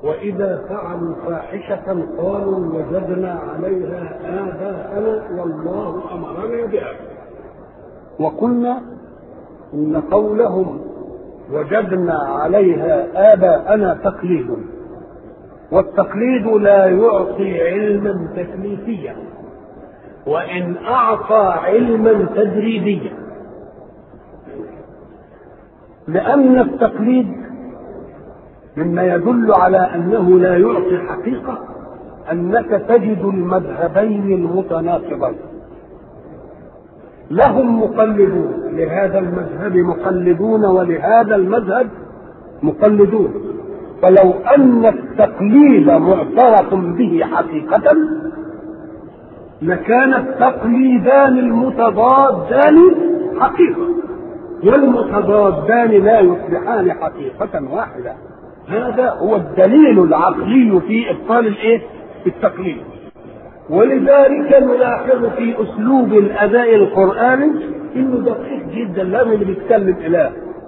وإذا فعلوا فاحشة قالوا وجدنا عليها آباءنا والله أمرنا بها وقلنا إن قولهم وجدنا عليها آباءنا تقليد والتقليد لا يعطي علما تكليفيا وإن أعطى علما تدريبيا لأن التقليد مما يدل على أنه لا يعطي حقيقة أنك تجد المذهبين المتناقضين لهم مقلدون لهذا المذهب مقلدون ولهذا المذهب مقلدون فلو أن التقليد معترف به حقيقة لكان التقليدان المتضادان حقيقة والمتضادان لا يصبحان حقيقة واحدة هذا هو الدليل العقلي في إبطال الإيه؟ التقليد ولذلك نلاحظ في أسلوب الأداء القرآني إنه دقيق جدا لازم اللي بيتكلم إله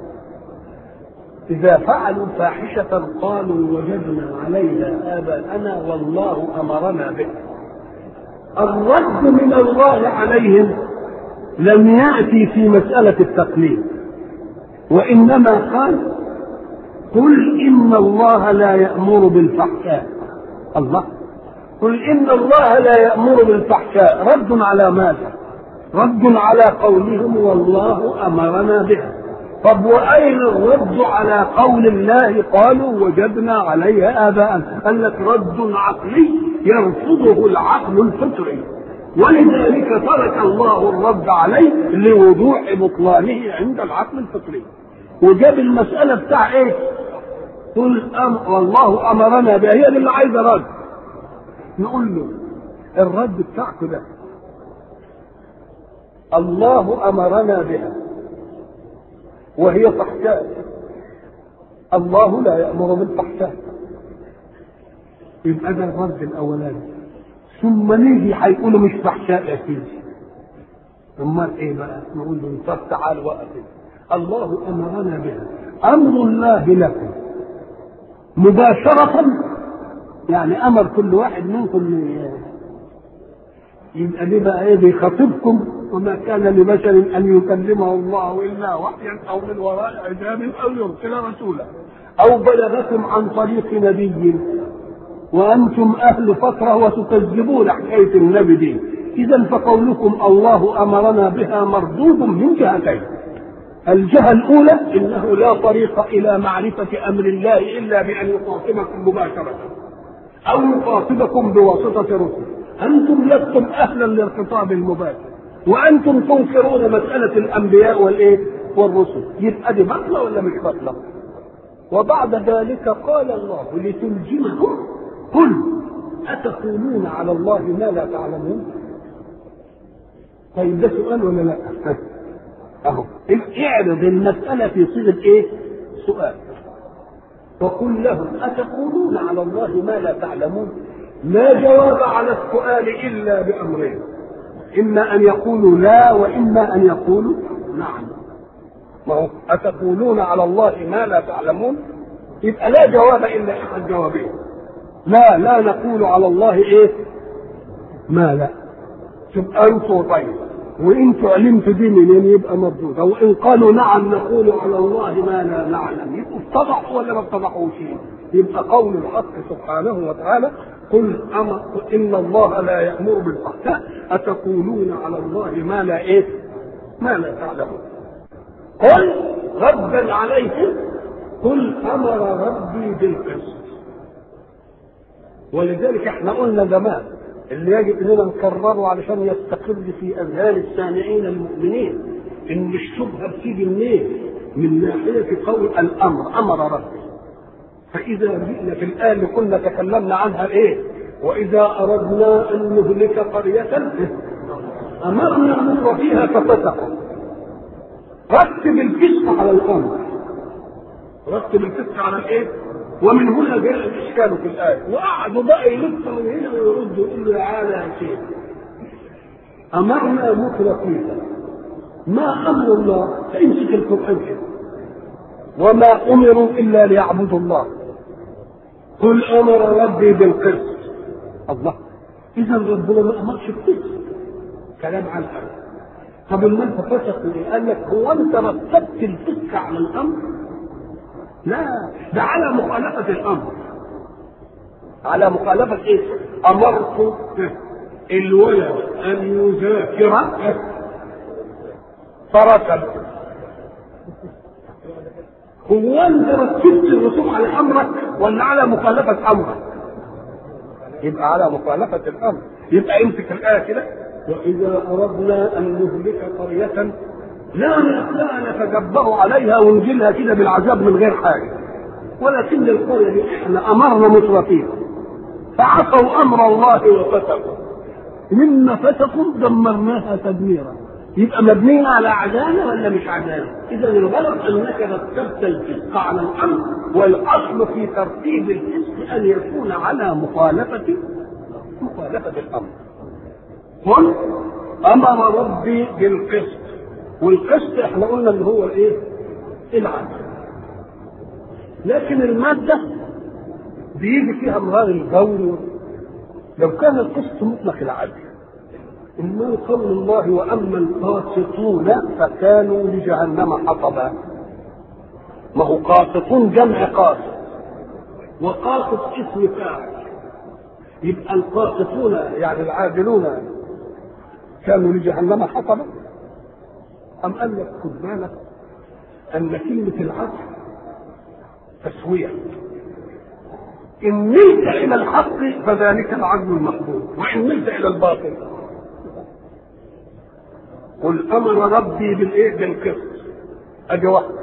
إذا فعلوا فاحشة قالوا وجدنا عليها آباءنا والله أمرنا به الرد من الله عليهم لم يأتي في مسألة التقليد وإنما قال قل إن الله لا يأمر بالفحشاء الله قل إن الله لا يأمر بالفحشاء رد على ماذا رد على قولهم والله أمرنا بها طب وأين الرد على قول الله قالوا وجدنا عليها آباءنا قال لك رد عقلي يرفضه العقل الفطري ولذلك ترك الله الرد عليه لوضوح بطلانه عند العقل الفطري وجاب المسألة بتاع ايه قل أم والله أمرنا بها هي دي اللي عايزة رد نقول له الرد بتاعكم ده الله أمرنا بها وهي فحشاء الله لا يأمر بالفحشاء يبقى ده الرد الأولاني ثم نيجي هيقولوا مش فحشاء يا سيدي امال ايه بقى نقول له طب تعال وقف الله امرنا بها امر الله لكم مباشرة يعني امر كل واحد منكم يبقى دي بقى ايه بيخاطبكم وما كان لبشر ان يكلمه الله الا وحيا او من وراء حجاب او يرسل رسولا او بلغكم عن طريق نبي وانتم اهل فتره وتكذبون حكايه النبي دي اذا فقولكم الله امرنا بها مردود من جهتين الجهه الاولى انه لا طريق الى معرفه امر الله الا بان يخاطبكم مباشره او يخاطبكم بواسطه رسل انتم لستم اهلا للخطاب المباشر وانتم تنكرون مساله الانبياء والايه والرسل يبقى دي بطله ولا مش بطله وبعد ذلك قال الله لتلجمكم قل أتقولون على الله ما لا تعلمون طيب ده سؤال ولا لا اهو اعرض المسألة في صيغة ايه سؤال وقل لهم أتقولون على الله ما لا تعلمون لا جواب على السؤال إلا بأمرين إما أن يقولوا لا وإما أن يقولوا نعم ما هو أتقولون على الله ما لا تعلمون يبقى لا جواب إلا أحد الجوابين لا لا نقول على الله ايه ما لا تبقى انتوا طيب وانتوا علمتوا دي منين يبقى مردود او ان قالوا نعم نقول على الله ما لا نعلم يبقوا اتضحوا ولا ما اتضحوش يبقى قول الحق سبحانه وتعالى قل أمر ان الله لا يامر بالفحشاء اتقولون على الله ما لا ايه ما لا تعلمون قل ردا عليهم قل امر ربي بالقسط ولذلك احنا قلنا زمان اللي يجب اننا نكرره علشان يستقر في اذهان السامعين المؤمنين ان الشبهه بتيجي منين؟ من ناحيه قول الامر امر ربي فاذا جئنا في الايه اللي كنا تكلمنا عنها ايه؟ واذا اردنا ان نهلك قريه امرنا مر فيها ففسقوا رتب الفسق على الامر رتب الفسق على الايه؟ ومن هنا جاء الاشكال في الايه وقعدوا بقى يلفوا من هنا ويردوا يقولوا تعالى يا شيخ امرنا مطلقين ما امر الله فامسك القران كده وما امروا الا ليعبدوا الله قل امر ربي بالقسط الله اذا ربنا ما امرش بالقسط كلام عن الامر طب امال فسقوا ايه؟ قال لك هو انت رتبت الفسق على الامر؟ لا ده على مخالفه الامر على مخالفه ايه؟ امرت الولد ان يذاكر فرسل هو انت رتبت الرسوم على امرك ولا على مخالفه امرك؟ يبقى على مخالفه الامر يبقى امسك الايه كده واذا اردنا ان نهلك قريه لا لا نتجبر عليها ونجيلها كده بالعذاب من غير حاجه ولكن القريه دي احنا امرنا مترفين فعصوا امر الله وفسقوا مما فسقوا دمرناها تدميرا يبقى مبنية على عدالة ولا مش عدالة؟ إذا الغلط أنك رتبت الفسق على الأمر والأصل في ترتيب الفسق أن يكون على مخالفة مخالفة الأمر. قل أمر ربي بالقسط والقسط احنا قلنا اللي هو الايه؟ العدل. لكن المادة بيجي فيها امرار الجور لو كان القسط مطلق العدل إنما قول الله وأما القاسطون فكانوا لجهنم حطبا ما هو قاسطون جمع قاسط وقاسط اسم فاعل يبقى القاسطون يعني العادلون كانوا لجهنم حطبا أم قال لك خد بالك أن كلمة العدل تسوية إن ملت إلى الحق فذلك العدل المحبوب وإن ملت إلى الباطل قل امر ربي بالايه بالقسط ادي واحده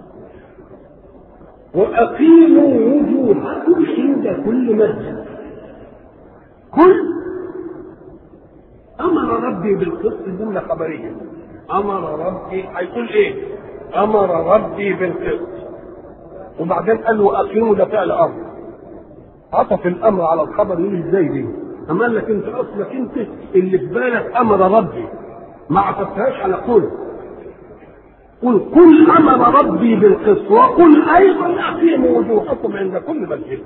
واقيموا وجوهكم عند كل مسجد كل امر ربي بالقسط جمله خبريه امر ربي هيقول ايه امر ربي بالقسط وبعدين قال واقيموا ده فعل امر عطف الامر على الخبر يقول ازاي دي اما قال لك انت اصلك انت اللي في بالك امر ربي ما عطفتهاش على قل قل قل امر ربي بالقسط وقل ايضا اقيموا وجوهكم عند كل مسجد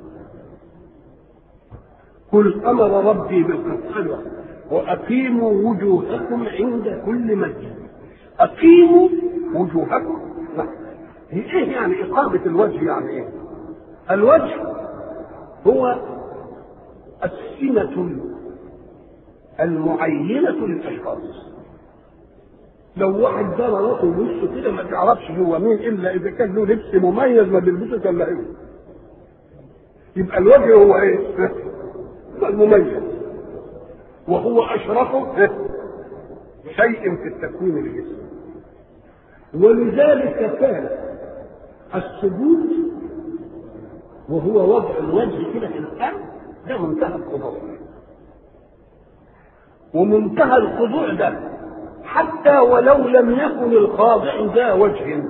قل امر ربي بالقسط ايوه واقيموا وجوهكم عند كل مسجد اقيموا وجوهكم لا ايه يعني اقامه الوجه يعني ايه الوجه هو السمه المعينه للاشخاص لو واحد ده راسه ووشه كده ما تعرفش هو مين الا اذا كان له لبس مميز ما بيلبسه الا هو يبقى الوجه هو ايه؟ المميز وهو اشرف شيء في التكوين الجسم ولذلك كان السجود وهو وضع الوجه كده في الارض ده منتهى الخضوع ومنتهى الخضوع ده حتى ولو لم يكن الخاضع ذا وجه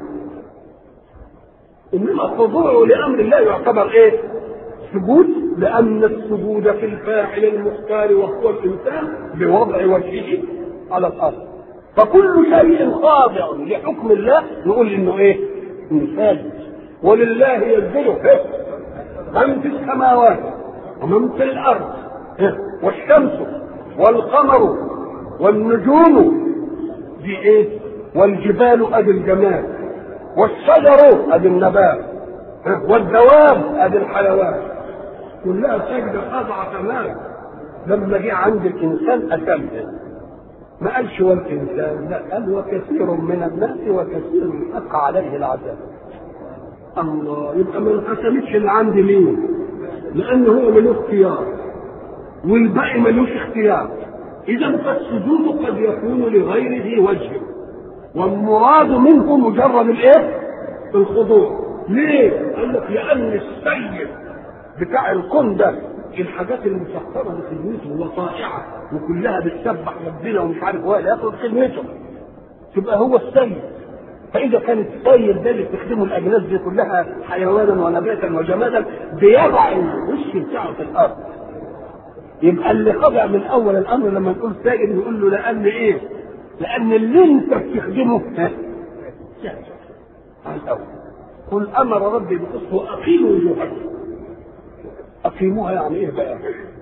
انما خضوعه لامر الله يعتبر ايه سجود لان السجود في الفاعل المختار وهو الانسان بوضع وجهه على الارض فكل شيء خاضع لحكم الله نقول انه ايه انه ساجد ولله يسجد من في السماوات ومن في الارض والشمس والقمر والنجوم دي ايه والجبال ادي الجمال والشجر ادي النبات والدواب ادي الحيوان كلها سجده خاضعه تمام لما جه عند الانسان اتمها ما قالش والانسان لا قال وكثير من الناس وكثير حق عليه العذاب الله يبقى ما انقسمتش اللي عندي مين لان هو ملوش اختيار والباقي ملوش اختيار اذا فالسجود قد يكون لغير ذي وجه والمراد منه مجرد الايه الخضوع ليه قال لك لان السيد بتاع الكون ده الحاجات المسخره لخدمته وطائعه وكلها بتسبح ربنا ومش عارف هو ياخد خدمته تبقى هو السيد فاذا كان السيد ده اللي بتخدمه الاجناس دي كلها حيوانا ونباتا وجمادا بيضع الوش بتاعه في الارض يبقى اللي خضع من اول الامر لما نقول ساجد نقول له لان ايه؟ لان اللي انت بتخدمه ساجد على الاول قل امر ربي بقسط واقيموا وجوهكم أقيموها يعني إيه بقى؟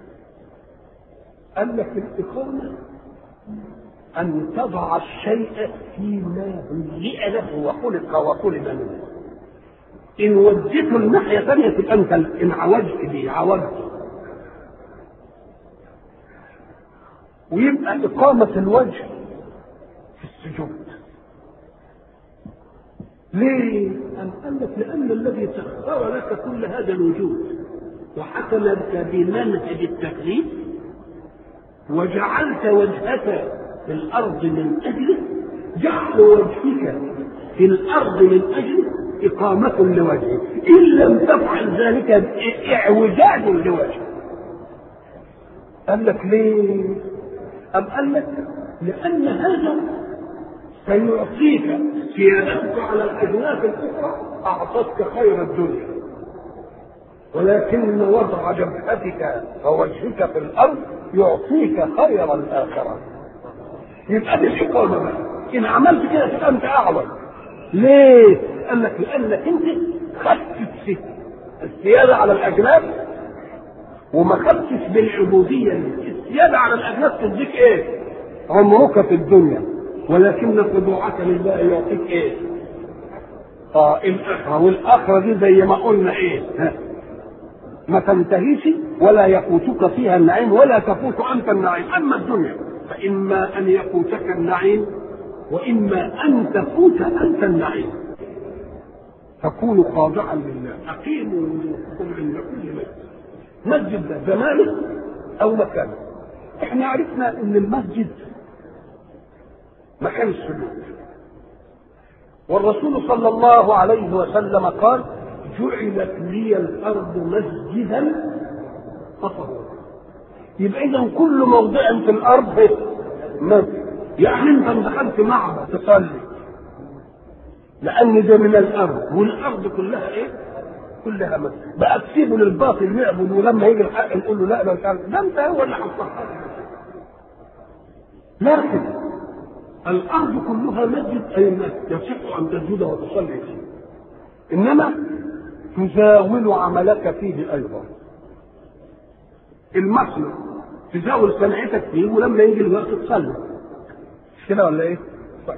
قال لك الإقامة أن تضع الشيء فيما هيئ له وخلق وخلق منه إن وديته الناحية ثانية تبقى أنت إن عوجت دي عوجت ويبقى إقامة الوجه في السجود ليه؟ أم قال لك لأن الذي سخر لك كل هذا الوجود وحكم لك بمنهج التكليف وجعلت وجهك في الأرض من أجله جعل وجهك في الأرض من أجله إقامة لوجهه إن لم تفعل ذلك إعوجاج لوجهه قال لك ليه؟ أم قال لك لأن هذا سيعطيك سيادتك على الأجناس الأخرى أعطتك خير الدنيا ولكن وضع جبهتك ووجهك في الأرض يعطيك خير الآخرة يبقى دي الإقامة بقى إن عملت كده تبقى أنت أعظم ليه؟ قال لك لأنك أنت خدت السيادة على الأجناس وما خدتش بالعبودية السيادة على الأجناس تديك إيه؟ عمرك في الدنيا ولكن خضوعك لله يعطيك إيه؟ اه الآخرة والآخرة دي زي ما قلنا إيه؟ ها. ما تنتهيش ولا يفوتك فيها النعيم ولا تفوت أنت النعيم أما الدنيا فإما أن يفوتك النعيم وإما أن تفوت أنت النعيم فكونوا خاضعا لله أقيموا وجوهكم عند كل مسجد مسجد ده زمانه أو مكانه احنا عرفنا ان المسجد مكان السجود والرسول صلى الله عليه وسلم قال جعلت لي الارض مسجدا وطهورا يبقى اذا كل موضع في الارض مسجد يعني انت دخلت معبد تصلي لان ده من الارض والارض كلها ايه؟ كلها مسجد بقى تسيبه للباطل يعبد ولما يجي الحق نقول له لا ده مش عارف ده انت هو اللي هتصحى لكن الارض كلها مسجد اي يصح ان تسجد وتصلي فيه انما تزاول عملك فيه ايضا المصنع تزاول صنعتك فيه ولما يجي الوقت تصلي مش كده ولا ايه؟ طيب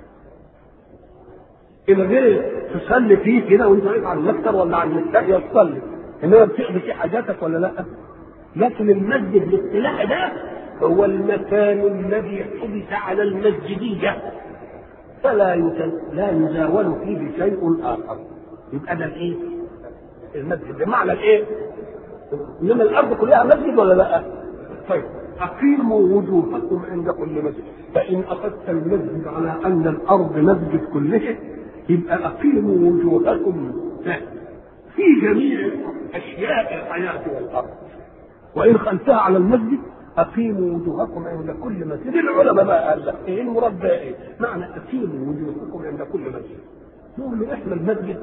الغير تصلي فيه كده وانت واقف على المكتب ولا على المكتب تصلي انما بتقضي فيه حاجاتك ولا لا؟ لكن المسجد بالاصطلاح ده هو المكان الذي حدث على المسجدية فلا يتل... لا يزاول فيه شيء آخر يبقى ده الإيه؟ المسجد بمعنى الإيه؟ إنما الأرض كلها مسجد ولا لا؟ طيب أقيموا وجوهكم عند كل مسجد فإن أخذت المسجد على أن الأرض مسجد كله يبقى أقيموا وجوهكم في جميع أشياء الحياة والأرض وإن خلتها على المسجد أقيموا وجوهكم عند كل مسجد العلماء بقى قال لك إيه المراد بقى إيه؟ معنى أقيموا وجوهكم عند كل مسجد نقول له إحنا المسجد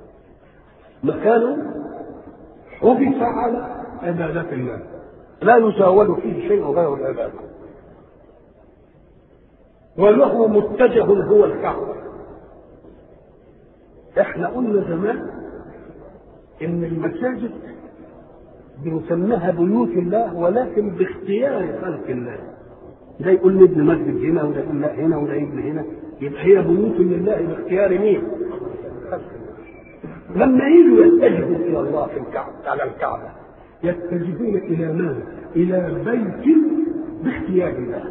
مكان حبس على عبادة الله لا يزاول فيه شيء غير العبادة وله متجه هو الكعبة احنا قلنا زمان ان المساجد بنسميها بيوت الله ولكن باختيار خلق الله ده يقول نبني مسجد هنا وده يقول لا هنا وده يبني هنا يبقى هي بيوت لله باختيار مين؟ لما يجوا يتجهوا الى الله في الكعبه على الكعبه يتجهون الى ماذا؟ الى بيت باختيار الله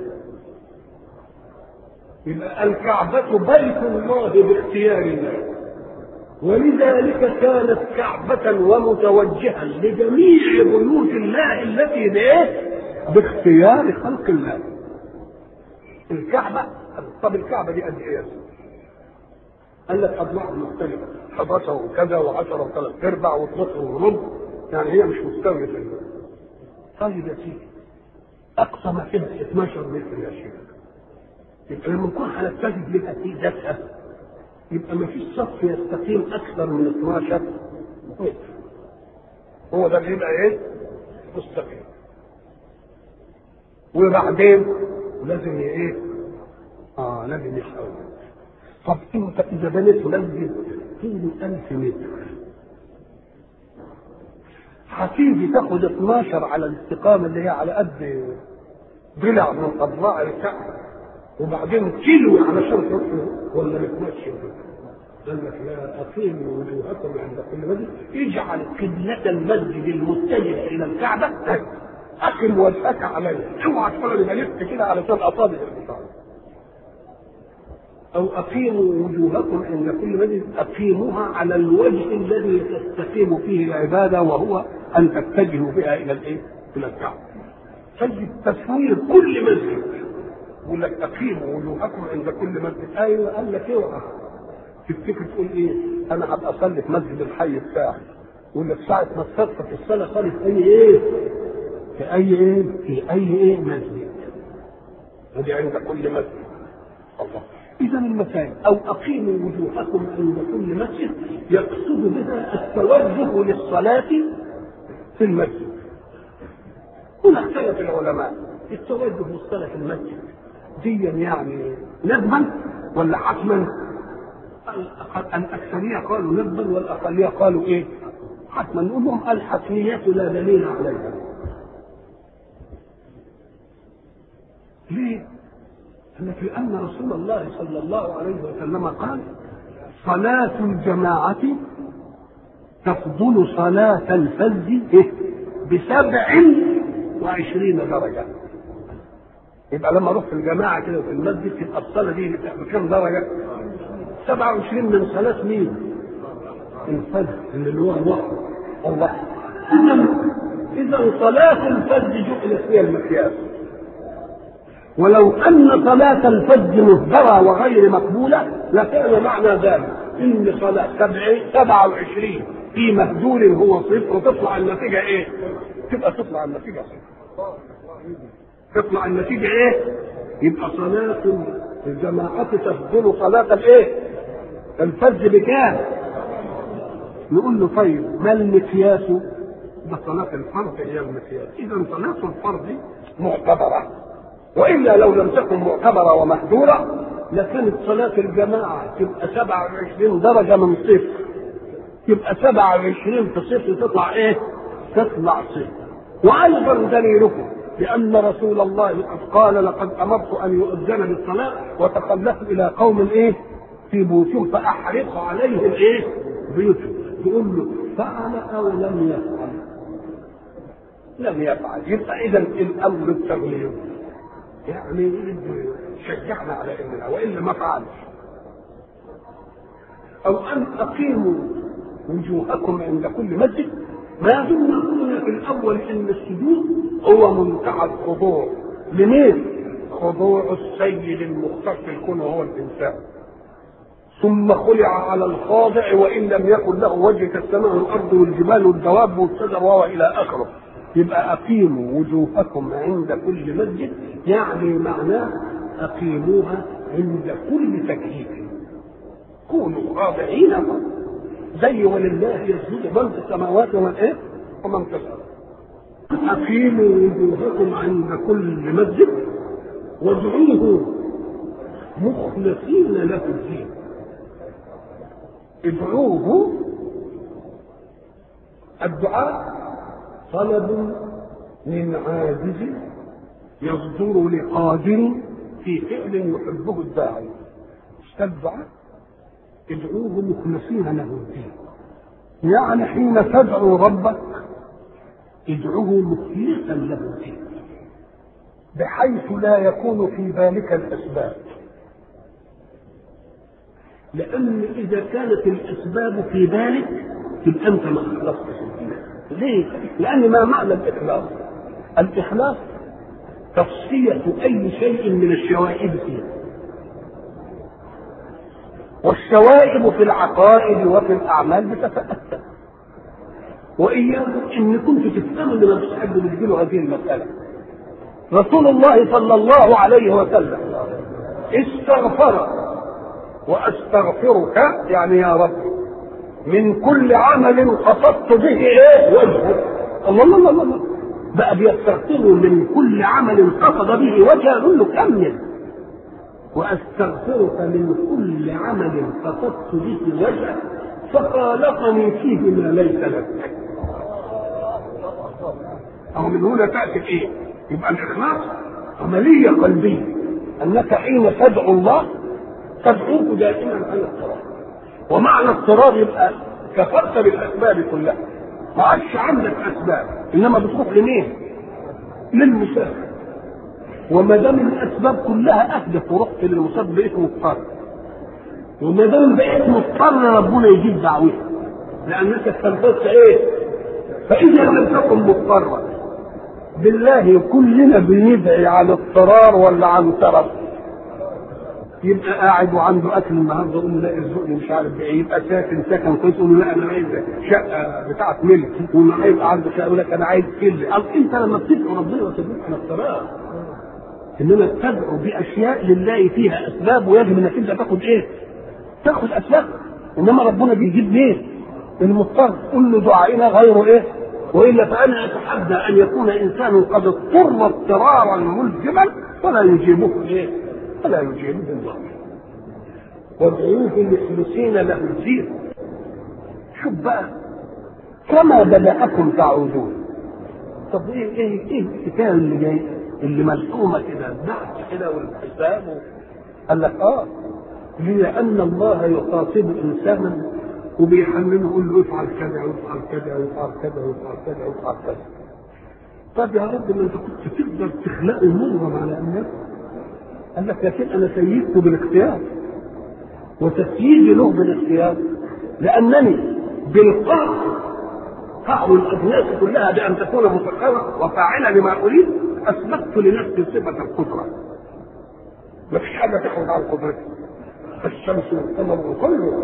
يبقى الكعبة بيت الله باختيار الله ولذلك كانت كعبة ومتوجها لجميع بيوت الله التي بايه؟ باختيار خلق الله. الكعبة طب الكعبة دي قد ايه؟ قال لك أضلاع مختلفة 11 وكذا و10 وثلاث أرباع و12 وربع يعني هي مش مستوية في الماء. طيب يا سيدي أقصى ما فيها 12 متر يا شيخ. يبقى لما نكون هنتجه لها في ذاتها يبقى ما فيش صف يستقيم اكثر من 12 متر هو ده اللي يبقى ايه مستقيم وبعدين لازم ايه اه لازم يحاول طب انت اذا بنيت مسجد طوله 1000 متر هتيجي تاخد 12 على الاستقامه اللي هي على قد ضلع من اضلاع الكعبه وبعدين كيلو علشان تروح ولا بتمشي قال لك لا اقيموا وجوهكم عند كل مسجد اجعل قبلة المسجد المتجه الى الكعبة اقم وجهك عليه اوعى تقول لي بلفت كده علشان اصابع البطاقة او اقيموا وجوهكم عند كل مسجد اقيموها على الوجه الذي تستقيم فيه العبادة وهو ان تتجهوا بها الى الايه؟ الى الكعبة تجد تصوير كل مسجد يقول لك اقيموا وجوهكم عند كل مسجد ايوه قال لك اوعى تفتكر تقول ايه؟ انا هبقى اصلي في مسجد الحي بتاعي يقول لك ساعة ما تصدق في الصلاة صلي في أي إيه؟ في أي إيه؟ في أي إيه مسجد. ودي عند كل مسجد. الله. إذا المساجد أو أقيموا وجوهكم عند كل مسجد يقصد بها التوجه للصلاة في المسجد. هنا اختلف العلماء التوجه للصلاة في المسجد ديا يعني ندبا ولا حتما؟ الأكثرية قالوا ندبا والأقلية قالوا إيه؟ حتما نقول لهم الحتمية لا دليل عليها. ليه؟ قال لك لأن رسول الله صلى الله عليه وسلم قال صلاة الجماعة تفضل صلاة الفذ بسبع وعشرين درجة يبقى لما اروح في الجماعة كده في المسجد تبقى الصلاة دي بكم درجة؟ 27 من صلاة مين؟ الفجر اللي هو الوقت الله إذا إذا صلاة الفجر جعلت هي المقياس ولو أن صلاة الفجر مهدرة وغير مقبولة لكان معنى ذلك إن صلاة سبعة وعشرين في مهدور هو صفر وتطلع النتيجة إيه؟ تبقى تطلع النتيجة صفر تطلع النتيجة إيه؟ يبقى صلاة الجماعة تفضل صلاة الإيه؟ الفجر بكام؟ نقول له طيب ما المقياس؟ ده صلاة الفرض هي المقياس، إذا صلاة الفرض معتبرة وإلا لو لم تكن معتبرة ومحذورة لكانت صلاة الجماعة تبقى 27 درجة من صفر تبقى 27 في صفر تطلع إيه؟ تطلع صفر وأيضا دليلكم لأن رسول الله قد قال لقد أمرت أن يؤذن بالصلاة وتخلفت إلى قوم إيه؟ في بيوتهم فأحرق عليهم إيه؟ بيوتهم تقول له فعل أو لم يفعل؟ لم يفعل يبقى إذا الأمر التغليظ يعني شجعنا على اننا والا ما فعلش او ان اقيموا وجوهكم عند كل مسجد ما دمنا قلنا في الاول ان السجود هو منتهى الخضوع لمين؟ خضوع السيد المختص الكون وهو الانسان ثم خلع على الخاضع وان لم يكن له وجه كالسماء والارض والجبال والدواب والشجر وهو الى اخره يبقى اقيموا وجوهكم عند كل مسجد يعني معناه اقيموها عند كل تكليف كونوا خاضعين زي ولله يسجد من في السماوات ومن ايه؟ ومن في الارض اقيموا وجوهكم عند كل مسجد وادعوه مخلصين له الدين ادعوه الدعاء طلب من عاجز يصدر لقادر في فعل يحبه الداعي استدعى ادعوه مخلصين له الدين يعني حين تدعو ربك ادعوه مخلصا له الدين بحيث لا يكون في بالك الاسباب لان اذا كانت الاسباب في بالك تبقى انت ما اخلصتش ليه؟ لأن ما معنى الإخلاص؟ الإخلاص تصفية أي شيء من الشوائب فيه. والشوائب في العقائد وفي الأعمال بتتأثر. وإياكم إن كنت تفهموا إن ما فيش حد بيجيله هذه المسألة. رسول الله صلى الله عليه وسلم استغفر وأستغفرك يعني يا رب من كل عمل قصدت به ايه وجهك الله الله الله الله بقى بيستغفروا من كل عمل قصد به وجهه يقول له كمل واستغفرك من كل عمل قصدت به وجهك فخالطني فيه ما ليس لك أو من هنا تأتي إيه؟ يبقى الإخلاص عملية قلبية أنك حين تدعو الله تدعوه دائما على الصراط ومعنى الصراط يبقى كفرت بالأسباب كلها ما عادش عندك أسباب إنما بتروح لمين؟ للمسافر وما دام الأسباب كلها أهدف ورحت للمسافر بقيت مضطر وما دام بقيت مضطر ربنا يجيب دعوتك لأنك استنفذت إيه؟ فإذا لم تكن مضطرا بالله كلنا بندعي على اضطرار ولا عن ترف يبقى قاعد وعنده اكل النهارده يقول له لا ارزقني مش عارف بايه يبقى ساكن سكن كويس يقول له لا انا عايز شقه بتاعت ملك وانه هيبقى عنده شقه يقول لك انا عايز كله أو انت لما بتدعو ربنا وتدعو على اضطرار انما تدعو باشياء لله فيها اسباب ويجب انك انت تاخد ايه؟ تاخد اسباب انما ربنا بيجيب ليه؟ المضطر كل دعائنا غير ايه؟ والا فانا اتحدى ان يكون انسان قد اضطر اضطرارا ملزما ولا يجيبه ايه؟ ولا يجيبه الله. وادعوه مخلصين له الدين. شوف بقى كما بدأكم تعودون. طب ايه ايه ايه الحكايه اللي جاي اللي مرسومه كده البحث كده والحساب قال لك اه لأن الله يخاطب إنسانا وبيحمله يقول له افعل كذا وافعل كذا وافعل كذا وافعل كذا وافعل كذا طب يا رب ما انت كنت تقدر تخلقه مغرم على الناس قال لك لكن انا سيدته بالاختيار وتسييدي له بالاختيار لانني بالقهر فعل الابناء كلها بان تكون مسخره وفاعله لما اريد اثبتت لنفسي صفه القدره ما فيش حاجه تخرج عن قدرتي الشمس والقمر وكله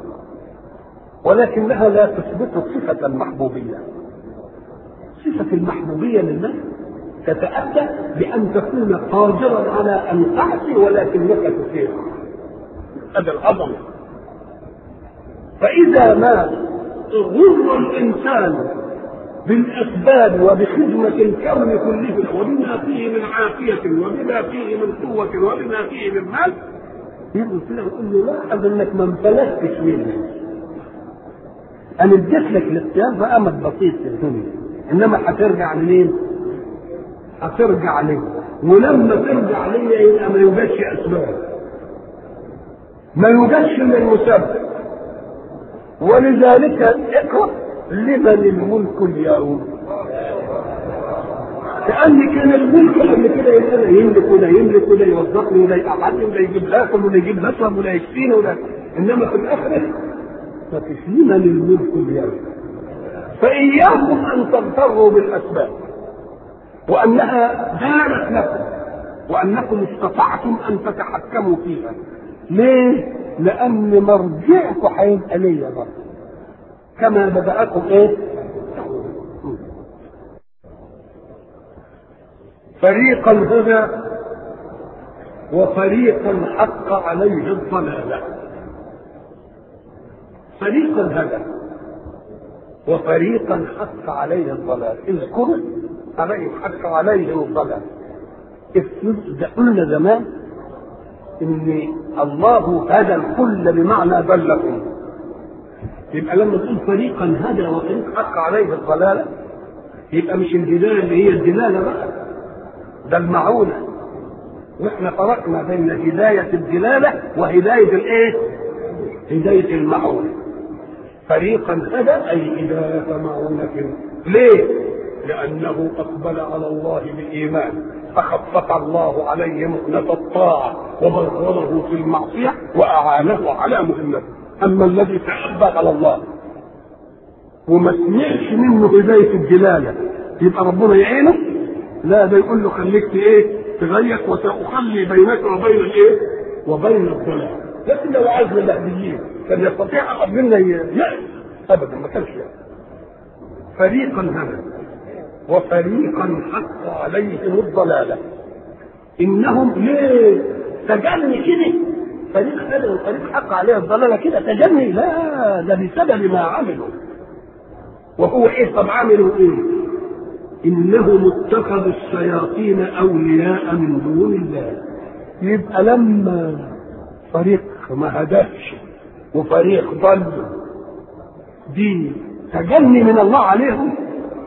ولكنها لا تثبت صفة المحبوبية صفة المحبوبية لله تتأتى بأن تكون قادرا على أن تعصي ولكنك تطيع هذا العظمة فإذا ما غر الإنسان بالأسباب وبخدمة الكون كله وبما فيه من عافية وبما فيه من قوة وبما فيه من مال يقول كده يقول له لاحظ انك ما انفلتش مني انا اديت لك الاختيار فامل بسيط في الدنيا انما هترجع لمين؟ هترجع لي ولما ترجع لي يبقى ما يوجدش اسباب ما يوجدش من المسبب ولذلك اقرا لمن الملك اليوم كأن كان الملك قبل كده يبقى يملك ولا يملك ولا يوظفني ولا يقعدني ولا يجيب لاكل ولا يجيب نشرب ولا يكفيني ولا انما في الاخره فتسليم للملك اليوم فإياكم أن تغتروا بالأسباب وأنها دارت لكم وأنكم استطعتم أن تتحكموا فيها ليه؟ لأن مرجعكم هيبقى ليا برضه كما بدأكم إيه؟ فريقا هدى وفريقا حق عليه الضلاله فريقا هدى وفريقا حق عليه الضلال اذكروا عليه حق عليه الضلال ده قلنا زمان ان الله هدى الكل بمعنى دلكم يبقى لما تقول فريقا هدى وفريق حق عليه الضلاله يبقى مش الهدايه اللي هي الدلاله بقى ده المعونه واحنا فرقنا بين هدايه الدلاله وهدايه الايه؟ هدايه المعونه فريقا هدى اي هدايه معونه ليه؟ لانه اقبل على الله بالايمان فخفف الله عليه مهنة الطاعة وبرره في المعصية وأعانه على مهمته أما الذي تحبى على الله وما سمعش منه هداية الدلالة يبقى ربنا يعينه لا ده يقول له خليك ايه تغير وسأخلي بينك وبين الايه وبين الضلال لكن لو عايز المهديين كان يستطيع قبلنا يأس ابدا ما كانش يأس فريقا هدى وفريقا حق عليهم الضلاله انهم ليه تجني كده فريق هدى وفريق حق عليه الضلاله كده تجني لا ده بسبب ما عملوا وهو ايه طب عملوا ايه انهم اتخذوا الشياطين اولياء من دون الله يبقى لما فريق ما هداش وفريق ضل دي تجني من الله عليهم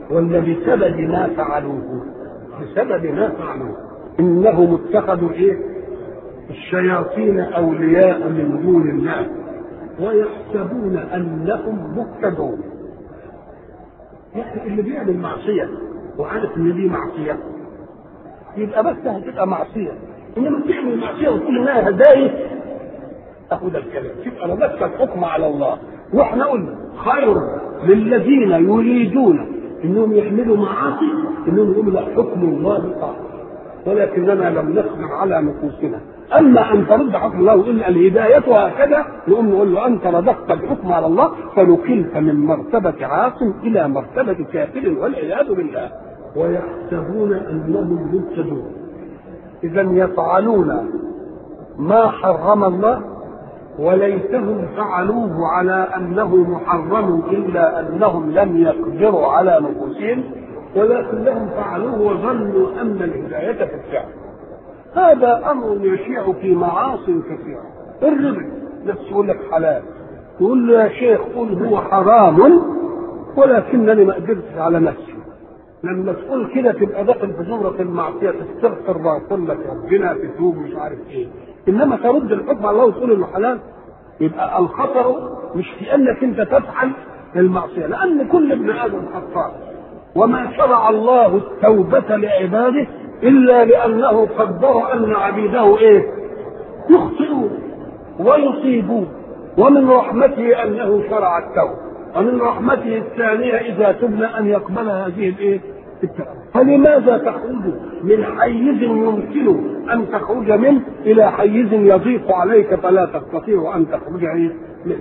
ولا بسبب ما فعلوه بسبب ما فعلوه انهم اتخذوا ايه الشياطين اولياء من دون الله ويحسبون انهم مهتدون يعني اللي بيعمل معصيه وعارف ان دي معصيه يبقى بس هتبقى معصيه انما تعمل معصيه وتقول انها هدايه اهو ده الكلام تبقى رددت الحكم على الله واحنا قلنا خير للذين يريدون انهم يحملوا معاصي انهم يقولوا لا حكم الله طاعه ولكننا لم نصبر على نفوسنا اما ان ترد حكم الله وان الهدايه هكذا نقوم نقول له انت رددت الحكم على الله فنقلت من مرتبه عاص الى مرتبه كافر والعياذ بالله ويحسبون انهم مهتدون اذا يفعلون ما حرم الله وليتهم فعلوه على انه محرم الا انهم لم يقدروا على نفوسهم ولكنهم فعلوه وظنوا ان الهدايه في الفعل هذا امر يشيع في معاصي كثيره الربا نفس يقول لك حلال تقول له يا شيخ قل هو حرام ولكنني ما قدرتش على نفسي لما تقول كده تبقى داخل في زمرة المعصية تستغفر ويقول لك ربنا تتوب مش عارف ايه انما ترد الحكم على الله وتقول انه حلال يبقى الخطر مش في انك انت تفعل المعصية لان كل ابن ادم خطاء وما شرع الله التوبة لعباده الا لانه قدر ان عبيده ايه يخطئون ويصيبون ومن رحمته انه شرع التوبة ومن رحمته الثانية إذا تبنى أن يقبل هذه الإيه؟ التوبة فلماذا تخرج من حيز يمكن أن تخرج منه إلى حيز يضيق عليك فلا تستطيع أن تخرج منه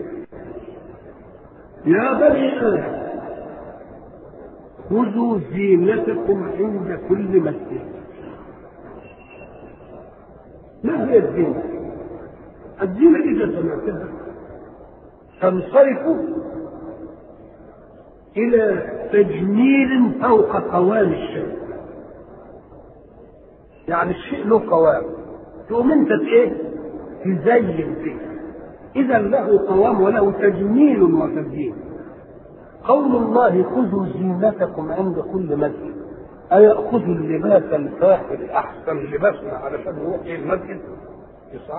يا بني آدم خذوا زينتكم عند كل مسجد ما هي الزينة؟ الزينة إذا سمعتها تنصرف إلى تجميل فوق قوام الشيء يعني الشيء له قوام تقوم انت ايه تزين فيه اذا له قوام وله تجميل وتزيين قول الله خذوا زينتكم عند كل مسجد أيأخذ اللباس الفاخر أحسن لباسنا علشان نروح إيه المسجد؟ صح؟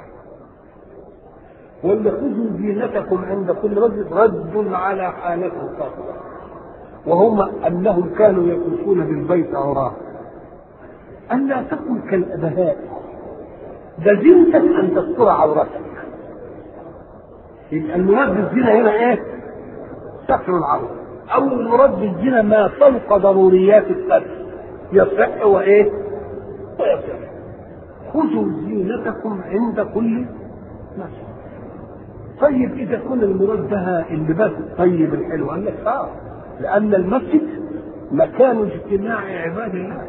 ولا خذوا زينتكم عند كل مسجد رد على حالة الفقر وهم انهم كانوا يطوفون بالبيت عراه ان لا تكن كالابهاء ده زينتك ان تستر عورتك يبقى المراد بالزنا هنا ايه؟ ستر العورة او المراد بالزنا ما فوق ضروريات الستر يصح وايه؟ ويصح خذوا زينتكم عند كل مسجد طيب اذا كان المراد بها اللباس الطيب الحلو قال لك اه لأن المسجد مكان اجتماع عباد الله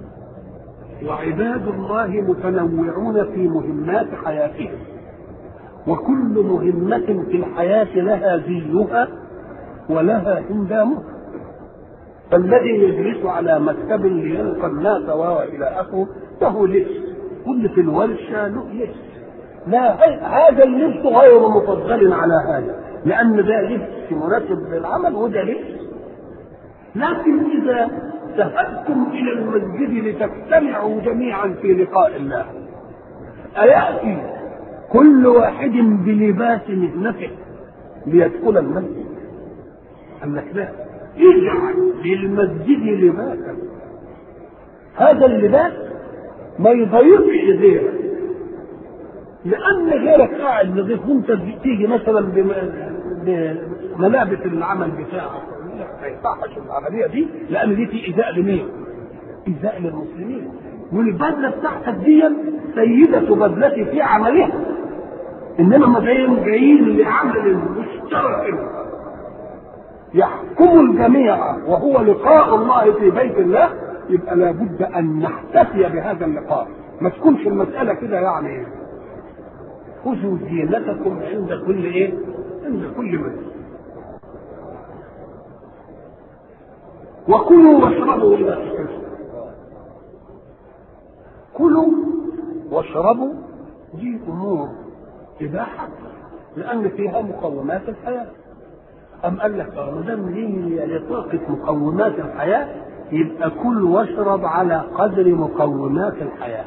وعباد الله متنوعون في مهمات حياتهم وكل مهمة في الحياة لها زيها ولها هندامها فالذي يجلس على مكتب ليلقى الناس وإلى آخره له لبس كل في الورشة له لبس لا هذا اللبس غير مفضل على هذا لأن ده لبس مناسب للعمل وده لبس لكن إذا ذهبتم إلى المسجد لتجتمعوا جميعا في لقاء الله أيأتي كل واحد بلباس مهنته ليدخل المسجد قال لك لا اجعل للمسجد لباسا هذا اللباس ما يضيقش غيرك لأن غيرك قاعد نظيف وأنت تيجي مثلا بملابس العمل بتاعك ما يصحش العمليه دي لان دي في ايذاء لمين؟ ايذاء للمسلمين والبدله بتاعتك دي سيده بدلتي في عملها انما ما جايين جايين لعمل مشترك يحكم الجميع وهو لقاء الله في بيت الله يبقى لابد ان نحتفي بهذا اللقاء ما تكونش المساله كده يعني خذوا زينتكم عند كل ايه؟ عند كل مسجد وكلوا واشربوا إذا تحبوا كلوا واشربوا دي أمور إباحة لأن فيها مقومات الحياة أم قال لك اه ما دام هي لطاقة مقومات الحياة يبقى كل واشرب على قدر مقومات الحياة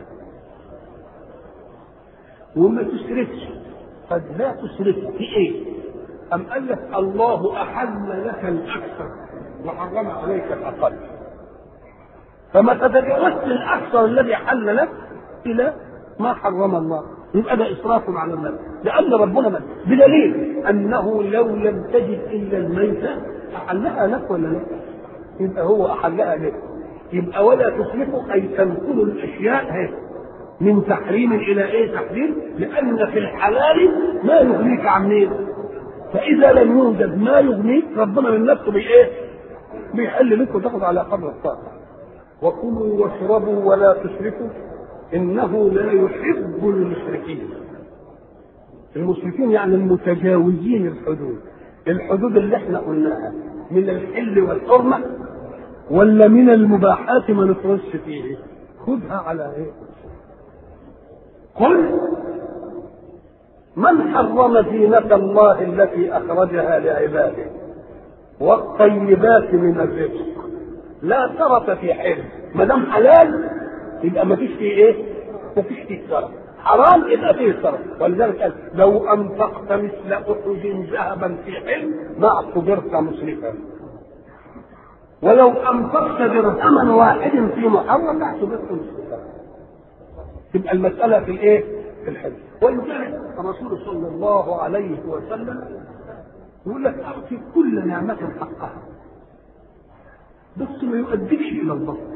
وما تسرفش قد لا تسرف في ايه؟ أم قال لك الله أحل لك الأكثر وحرم عليك الأقل فما تتجاوزت الأكثر الذي حل لك إلى ما حرم الله يبقى ده إسراف على النفس لأن ربنا من بدليل أنه لو لم تجد إلا الميتة أحلها لك ولا لا؟ يبقى هو أحلها لك يبقى ولا تسرفوا أي تنقل الأشياء هي من تحريم إلى إيه تحريم لأن في الحلال ما يغنيك عن مين؟ فإذا لم يوجد ما يغنيك ربنا من نفسه بإيه؟ بيحل لك وتاخذ على قدر الطاقة وكلوا واشربوا ولا تسرفوا إنه لا يحب المشركين المشركين يعني المتجاوزين الحدود الحدود اللي احنا قلناها من الحل والحرمة ولا من المباحات ما نفرش فيه خذها على ايه قل من حرم زينة الله التي أخرجها لعباده والطيبات من الرزق لا ترف في حل ما دام حلال يبقى ما فيش فيه ايه؟ ما فيش فيه سرف حرام يبقى فيه سرف ولذلك قال لو انفقت مثل احد ذهبا في حلم ما اعتبرت مسرفا ولو انفقت درهما واحد في محرم ما اعتبرت مسرفا تبقى المساله في الايه؟ في الحلم ولذلك الرسول صلى الله عليه وسلم يقول لك اعطي كل نعمه حقها بس ما يؤديكش الى البطل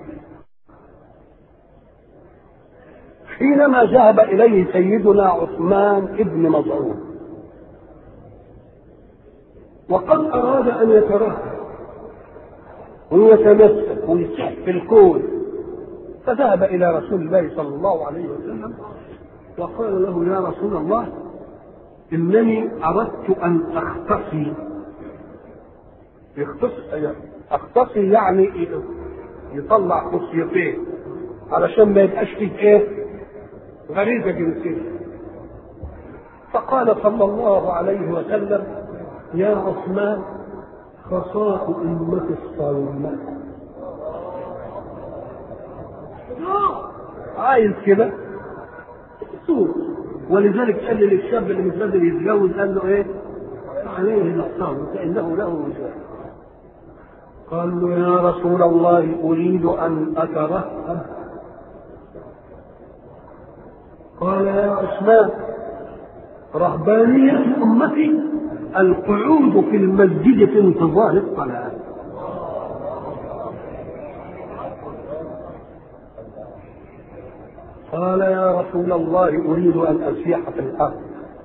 حينما ذهب اليه سيدنا عثمان ابن مظعون وقد اراد ان يترهب ويتمسك ويصح في الكون فذهب الى رسول الله صلى الله عليه وسلم وقال له يا رسول الله انني اردت ان اختصي يختص اختصي يعني يطلع خصيتين علشان ما يبقاش فيه ايه غريزه جنسيه فقال صلى الله عليه وسلم يا عثمان خصاء أمة الصوم عايز كده سوء ولذلك قال للشاب اللي مش قادر يتجوز قال له ايه؟ عليه الصوم فانه له وجاه قال له يا رسول الله اريد ان اترهب قال يا عثمان رهبانية أمتي القعود في المسجد في انتظار الصلاة قال يا رسول الله أريد أن أسيح في الأرض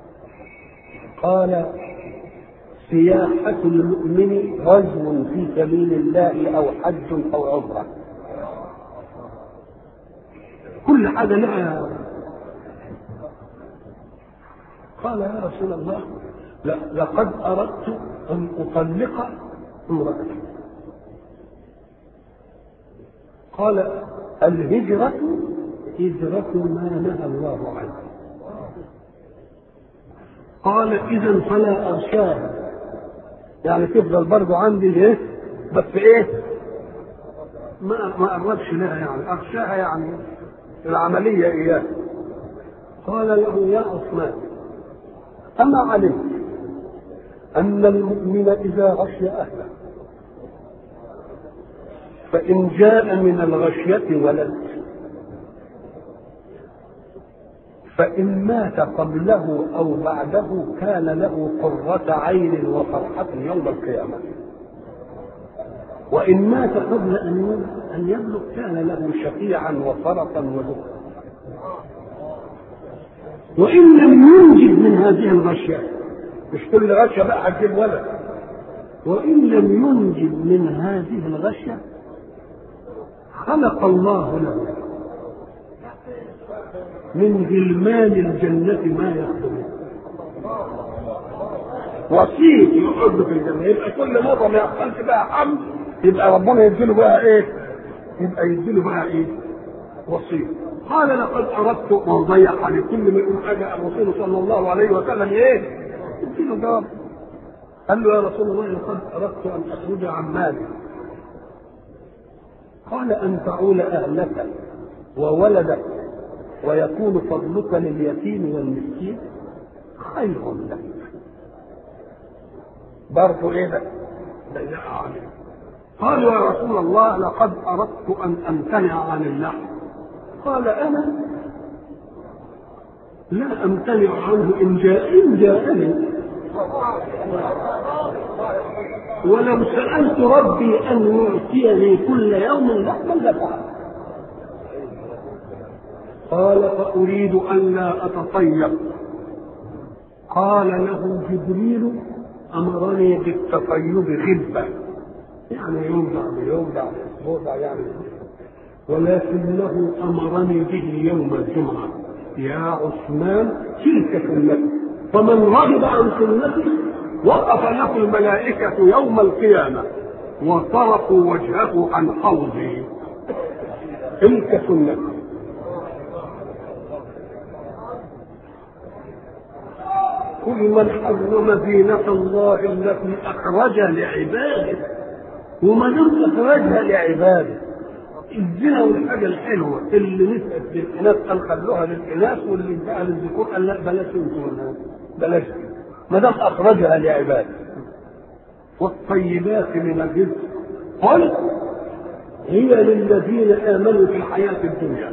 قال سياحة المؤمن غزو في سبيل الله أو حج أو عمرة كل حاجة لها قال يا رسول الله لا لقد أردت أن أطلق امرأتي قال الهجرة هجرة ما نهى الله عنه قال إذا فلا أغشاها يعني تفضل برضه عندي ايه بس ايه ما ما قربش لها يعني اغشاها يعني العمليه اياه قال له يا عثمان اما علمت ان المؤمن اذا غشي اهله فان جاء من الغشيه ولد فإن مات قبله أو بعده كان له قرة عين وفرحة يوم القيامة وإن مات قبل أن أن يبلغ كان له شفيعا وفرطا وذكرا وإن لم ينجب من هذه الغشية مش كل غشية بقى هتجيب ولد وإن لم ينجب من هذه الغشية خلق الله له من غلمان الجنة ما يخدمه وسيط يقعد في الجنة يبقى كل مرة ما يحصلش بقى حمد يبقى ربنا يديله بقى ايه؟ يبقى يديله بقى ايه؟ وسيط قال لقد اردت وضيع عليه كل ما يقول حاجه الرسول صلى الله عليه وسلم ايه؟ يديله جواب قال له يا رسول الله لقد اردت ان اخرج عن مالي قال ان تعول اهلك وولدك ويكون فضلك لليتيم والمسكين خير لك برضه ايه ده؟ ضيق عليه قالوا يا رسول الله لقد اردت ان امتنع عن اللحم قال انا لا امتنع عنه ان جاء ان جاءني ولو سالت ربي ان يعطيني كل يوم لحما لفعل قال فاريد ان لا اتطيب قال له جبريل امرني بالتطيب غبه يعني يوم بعد يوم بعد اسبوع بعد يعني ولكنه امرني به يوم الجمعه يا عثمان تلك سنتي فمن رغب عن سنتي وقف له الملائكة يوم القيامة وصرفوا وجهه عن حوضي تلك سنتي كل من حرم زينة الله التي أخرج لعباده وما دام أخرجها لعباده الزنا والحاجة الحلوة اللي نسأت للإناث قال خلوها للإناث واللي ادعى للذكور قال لا بلاش انتوا بلاش ما دام أخرجها لعباده والطيبات من الرزق قل هي للذين آمنوا في الحياة الدنيا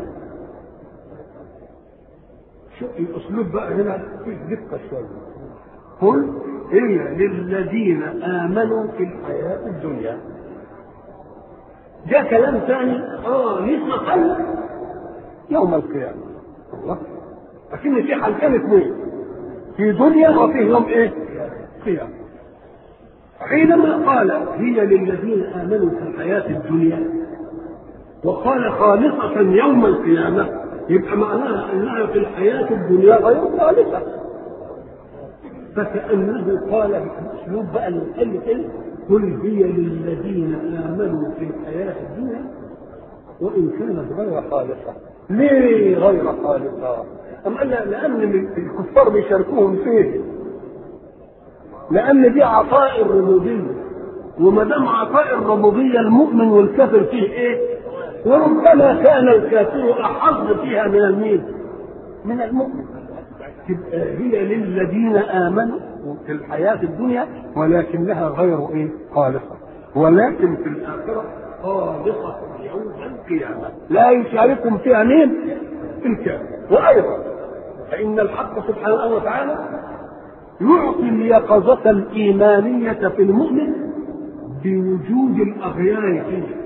شو الأسلوب بقى هنا فيه دقة شوية قل هي للذين آمنوا في الحياة الدنيا جاء كلام ثاني اه نسمع يوم القيامة الله لكن في حالتين اثنين في دنيا وفي يوم ايه؟ قيامة حينما قال هي للذين آمنوا في الحياة الدنيا وقال خالصة يوم القيامة يبقى معناها أنها في الحياة الدنيا غير خالصة فكأنه قال بأسلوب بقى المؤلف قل هي للذين آمنوا في الحياة الدنيا وإن كانت غير خالصة ليه غير خالصة؟ أم قال لأن الكفار بيشاركوهم فيه لأن دي عطاء الربوبية وما دام عطاء الربوبية المؤمن والكافر فيه إيه؟ وربما كان الكافر أحظ فيها من المين؟ من المؤمن تبقى هي للذين آمنوا في الحياة الدنيا ولكنها غير إيه؟ خالصة ولكن في الآخرة خالصة يوم القيامة لا يشاركهم فيها مين؟ الكافر وأيضا فإن الحق سبحانه وتعالى يعطي اليقظة الإيمانية في المؤمن بوجود الأغيار فيه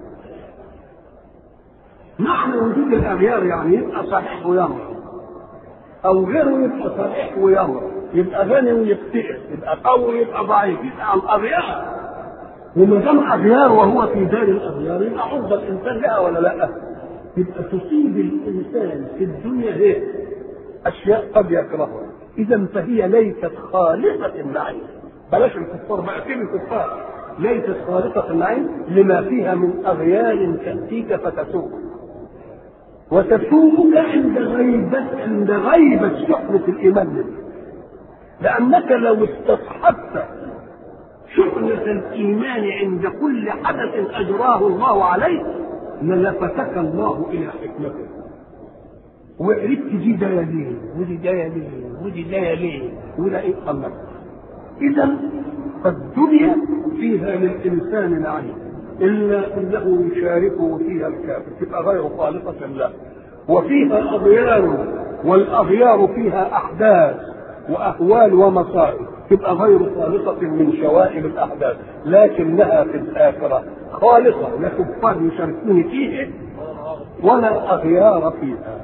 معنى وجود الأغيار يعني يبقى صحيح ويمر أو غيره يبقى صحيح ويمر يبقى غني ويفتقر يبقى قوي يبقى ضعيف يبقى الأغيار وما دام أغيار وهو في دار الأغيار يبقى عرضة الإنسان لها ولا لا؟ يبقى تصيب الإنسان في الدنيا هي أشياء قد يكرهها إذا فهي ليست خالصة النعيم بلاش الكفار بقى فين الكفار ليست خالصة النعيم لما فيها من أغيار تأتيك فتسوق وتسوقك عند غيبة عند غيبة شحنة الإيمان منك لأنك لو استصحبت شحنة الإيمان عند كل حدث أجراه الله عليك للفتك الله إلى حكمته وعرفت دي جاية ليه ودي جاية ليه ودي جاية ليه ولا إيه الله إذا فالدنيا فيها للإنسان نعيم إلا أنه يشاركه فيها الكافر تبقى غير خالصة له وفيها أغيار والأغيار فيها أحداث وأهوال ومصائب تبقى غير خالصة من شوائب الأحداث لكنها في الآخرة خالصة لا كفار يشاركون فيه ولا أغيار فيها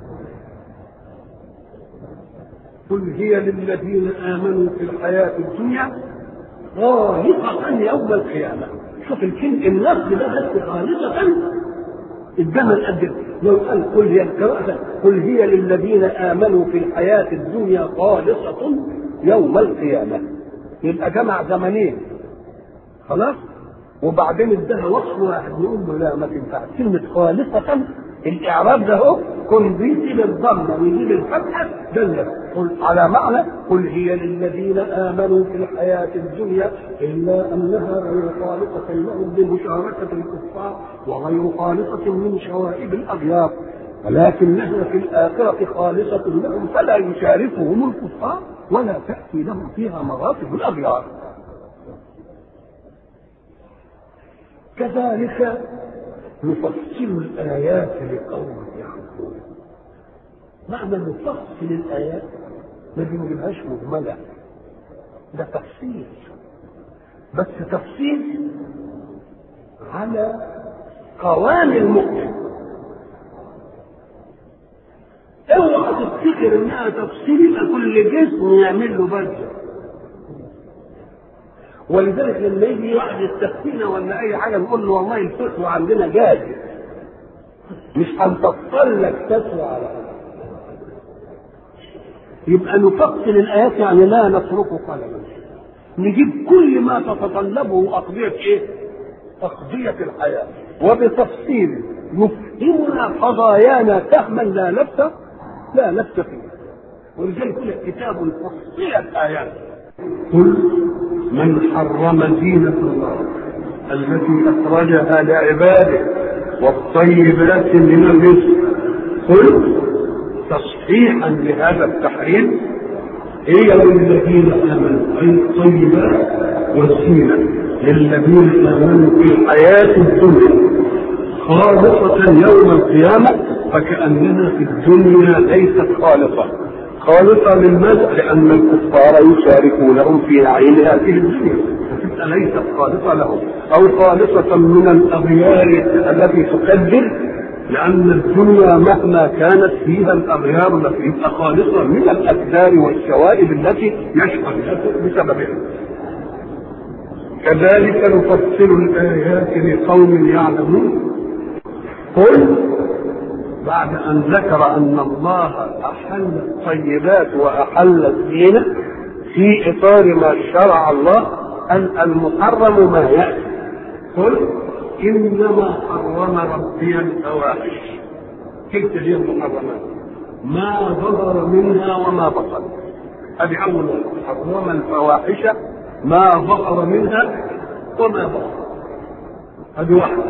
قل هي للذين آمنوا في الحياة الدنيا خالصة يوم القيامة شوف الكلمة النفس ده بس خالصة الزمن قد لو قال قل هي قل هي للذين آمنوا في الحياة الدنيا خالصة يوم القيامة يبقى جمع زمنين خلاص وبعدين اداها وصف واحد نقول له لا ما تنفعش كلمة خالصة الإعراب ده هو كن بيجيب الضمه ويجيب الفتحه دلت قل على معنى قل هي للذين امنوا في الحياه الدنيا الا انها غير خالصه لهم بمشاركه الكفار وغير خالصه من شوائب الاغيار ولكنها في الآخرة خالصة لهم فلا يشاركهم الكفار ولا تأتي لهم فيها مراتب الأغيار كذلك نفصل الآيات لقوم يعلمون معنى نفصل الآيات ما بنجيبهاش مجملة ده تفصيل بس تفصيل على قوام المؤمن اوعى تفتكر انها تفصيل يبقى كل جسم يعمل له بدله ولذلك لما يجي واحد يستفتينا ولا اي حاجه نقول له والله الفتوى عندنا جاهز مش هنفصل لك فتوى على يبقى نفصل الايات يعني لا نتركه قلما نجيب كل ما تتطلبه اقضيه ايه؟ اقضيه الحياه وبتفصيل يفهمنا قضايانا فهما لا لبس لا لبس فيه ولذلك يقول كتاب فصلت ايات قل من حرم زينة الله التي أخرجها لعباده والطيبات من الرزق قل تصحيحا لهذا التحريم هي للذين آمنوا أي الطيبات والزينة للذين آمنوا في الحياة الدنيا خالصة يوم القيامة فكأننا في الدنيا ليست خالصة خالصة للماذا؟ لأن الكفار يشاركونهم في نعيم هذه الدنيا فتبقى ليست خالصة لهم أو خالصة من الأغيار التي تكذب لأن الدنيا مهما كانت فيها الأغيار التي تبقى خالصة من الأكدار والشوائب التي يشقى بسببها كذلك نفصل الآيات لقوم يعلمون قل بعد أن ذكر أن الله أحل الطيبات وأحل الزينة في إطار ما شرع الله أن المحرم ما يأتي قل إنما حرم ربي الفواحش كيف هي المحرمات ما ظهر منها وما بطن هذه أول حرم الفواحش ما ظهر منها وما بطن هذه واحدة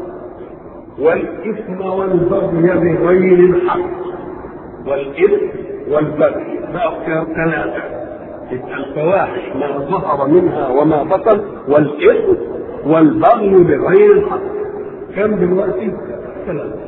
والإثم والبغي بغير الحق والإثم والبغي بقى ثلاثة الفواحش ما ظهر منها وما بطن والإثم والبغي بغير الحق كم دلوقتي؟ ثلاثة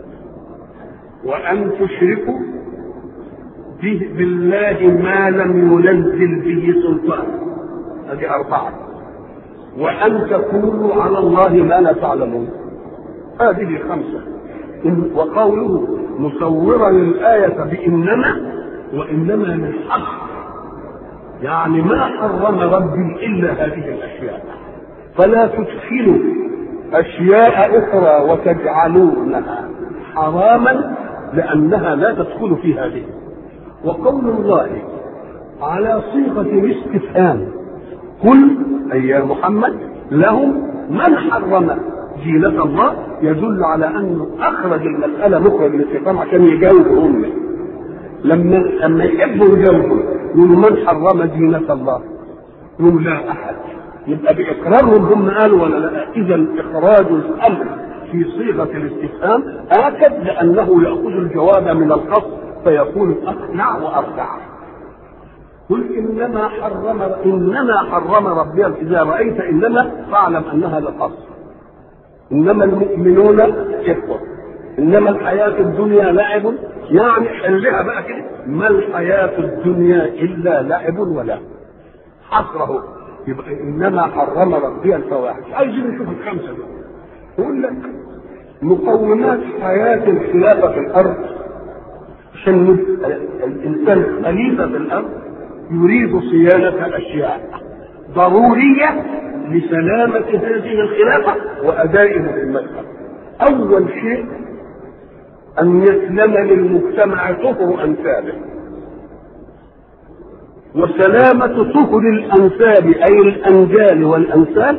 وأن تشركوا به بالله ما لم ينزل به سلطان هذه أربعة وأن تقولوا على الله ما لا تعلمون هذه خمسة وقوله مصورا الآية بإنما وإنما من حق يعني ما حرم ربي إلا هذه الأشياء فلا تدخلوا أشياء أخرى وتجعلونها حراما لأنها لا تدخل في هذه وقول الله على صيغة الاستفهام قل أي يا محمد لهم من حرم زينة الله يدل على أنه أخرج المسألة مخرج الاستفهام عشان يجاوبهم لما لما يحبوا يجاوبوا يقولوا من حرم زينة الله؟ يقول لا أحد يبقى بإقرارهم هم قالوا ولا لا؟ إذا إخراج الأمر في صيغة الاستفهام آكد لأنه يأخذ الجواب من الخص فيكون أقنع وأرجع قل إنما حرم إنما حرم ربي إذا رأيت إنما فاعلم أنها لخص انما المؤمنون اخوه انما الحياه الدنيا لعب يعني حلها بقى كده ما الحياه الدنيا الا لعب ولا حصره يبقى انما حرم ربي الفواحش عايزين نشوف الخمسه دول يقول لك مقومات حياه الخلافه في الارض عشان الانسان خليفه في الارض يريد صيانه اشياء ضروريه لسلامة هذه الخلافة وأداء مهمتها. أول شيء أن يسلم للمجتمع طهر أنسابه. وسلامة طهر الأنساب أي الأنجال والأنساب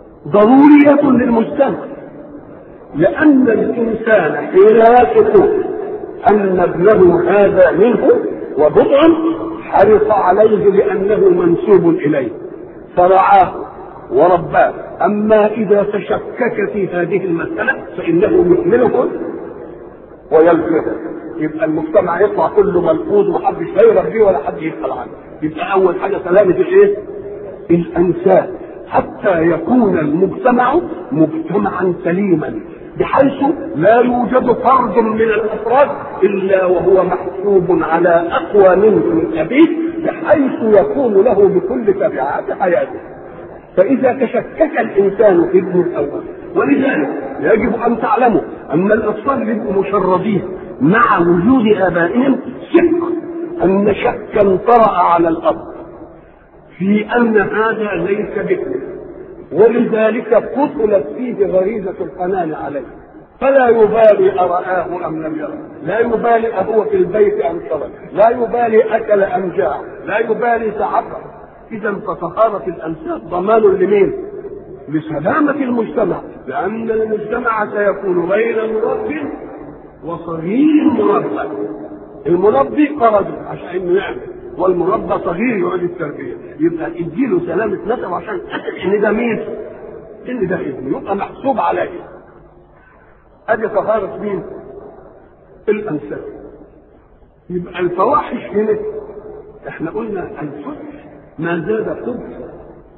ضرورية للمجتمع. لأن الإنسان حين يقف ان ابنه هذا منه وبضع حرص عليه لانه منسوب اليه فرعاه ورباه اما اذا تشكك في هذه المساله فانه يحمله ويلفظه يبقى المجتمع يطلع كله ملفوظ ومحدش لا يربيه ولا حد يسال عنه يبقى اول حاجه سلامه الايه؟ الانساب حتى يكون المجتمع مجتمعا سليما بحيث لا يوجد فرد من الافراد الا وهو محسوب على اقوى منه من ابيه بحيث يكون له بكل تبعات حياته فاذا تشكك الانسان في ابنه الاول ولذلك يجب ان تعلموا ان الاطفال يبقوا مشردين مع وجود ابائهم ثق ان شكا طرا على الارض في ان هذا ليس بابنه ولذلك قتلت فيه غريزه الحنان عليه فلا يبالي أرآه أم لم يره لا يبالي أهو في البيت أم خرج لا يبالي أكل أم جاع لا يبالي تعرف إذا فطهارة الأنساب ضمان لمين؟ لسلامة المجتمع لأن المجتمع سيكون بين مربي وصغير مربى المربي قرض عشان انه يعمل والمربى صغير يعيد التربيه يبقى اديله سلامه نسب عشان اتاكد ان ده مين؟ ان ده ابنه يبقى محسوب عليه ادي طهاره مين؟ الانساب يبقى الفواحش هنا احنا قلنا الفحش ما زاد قبح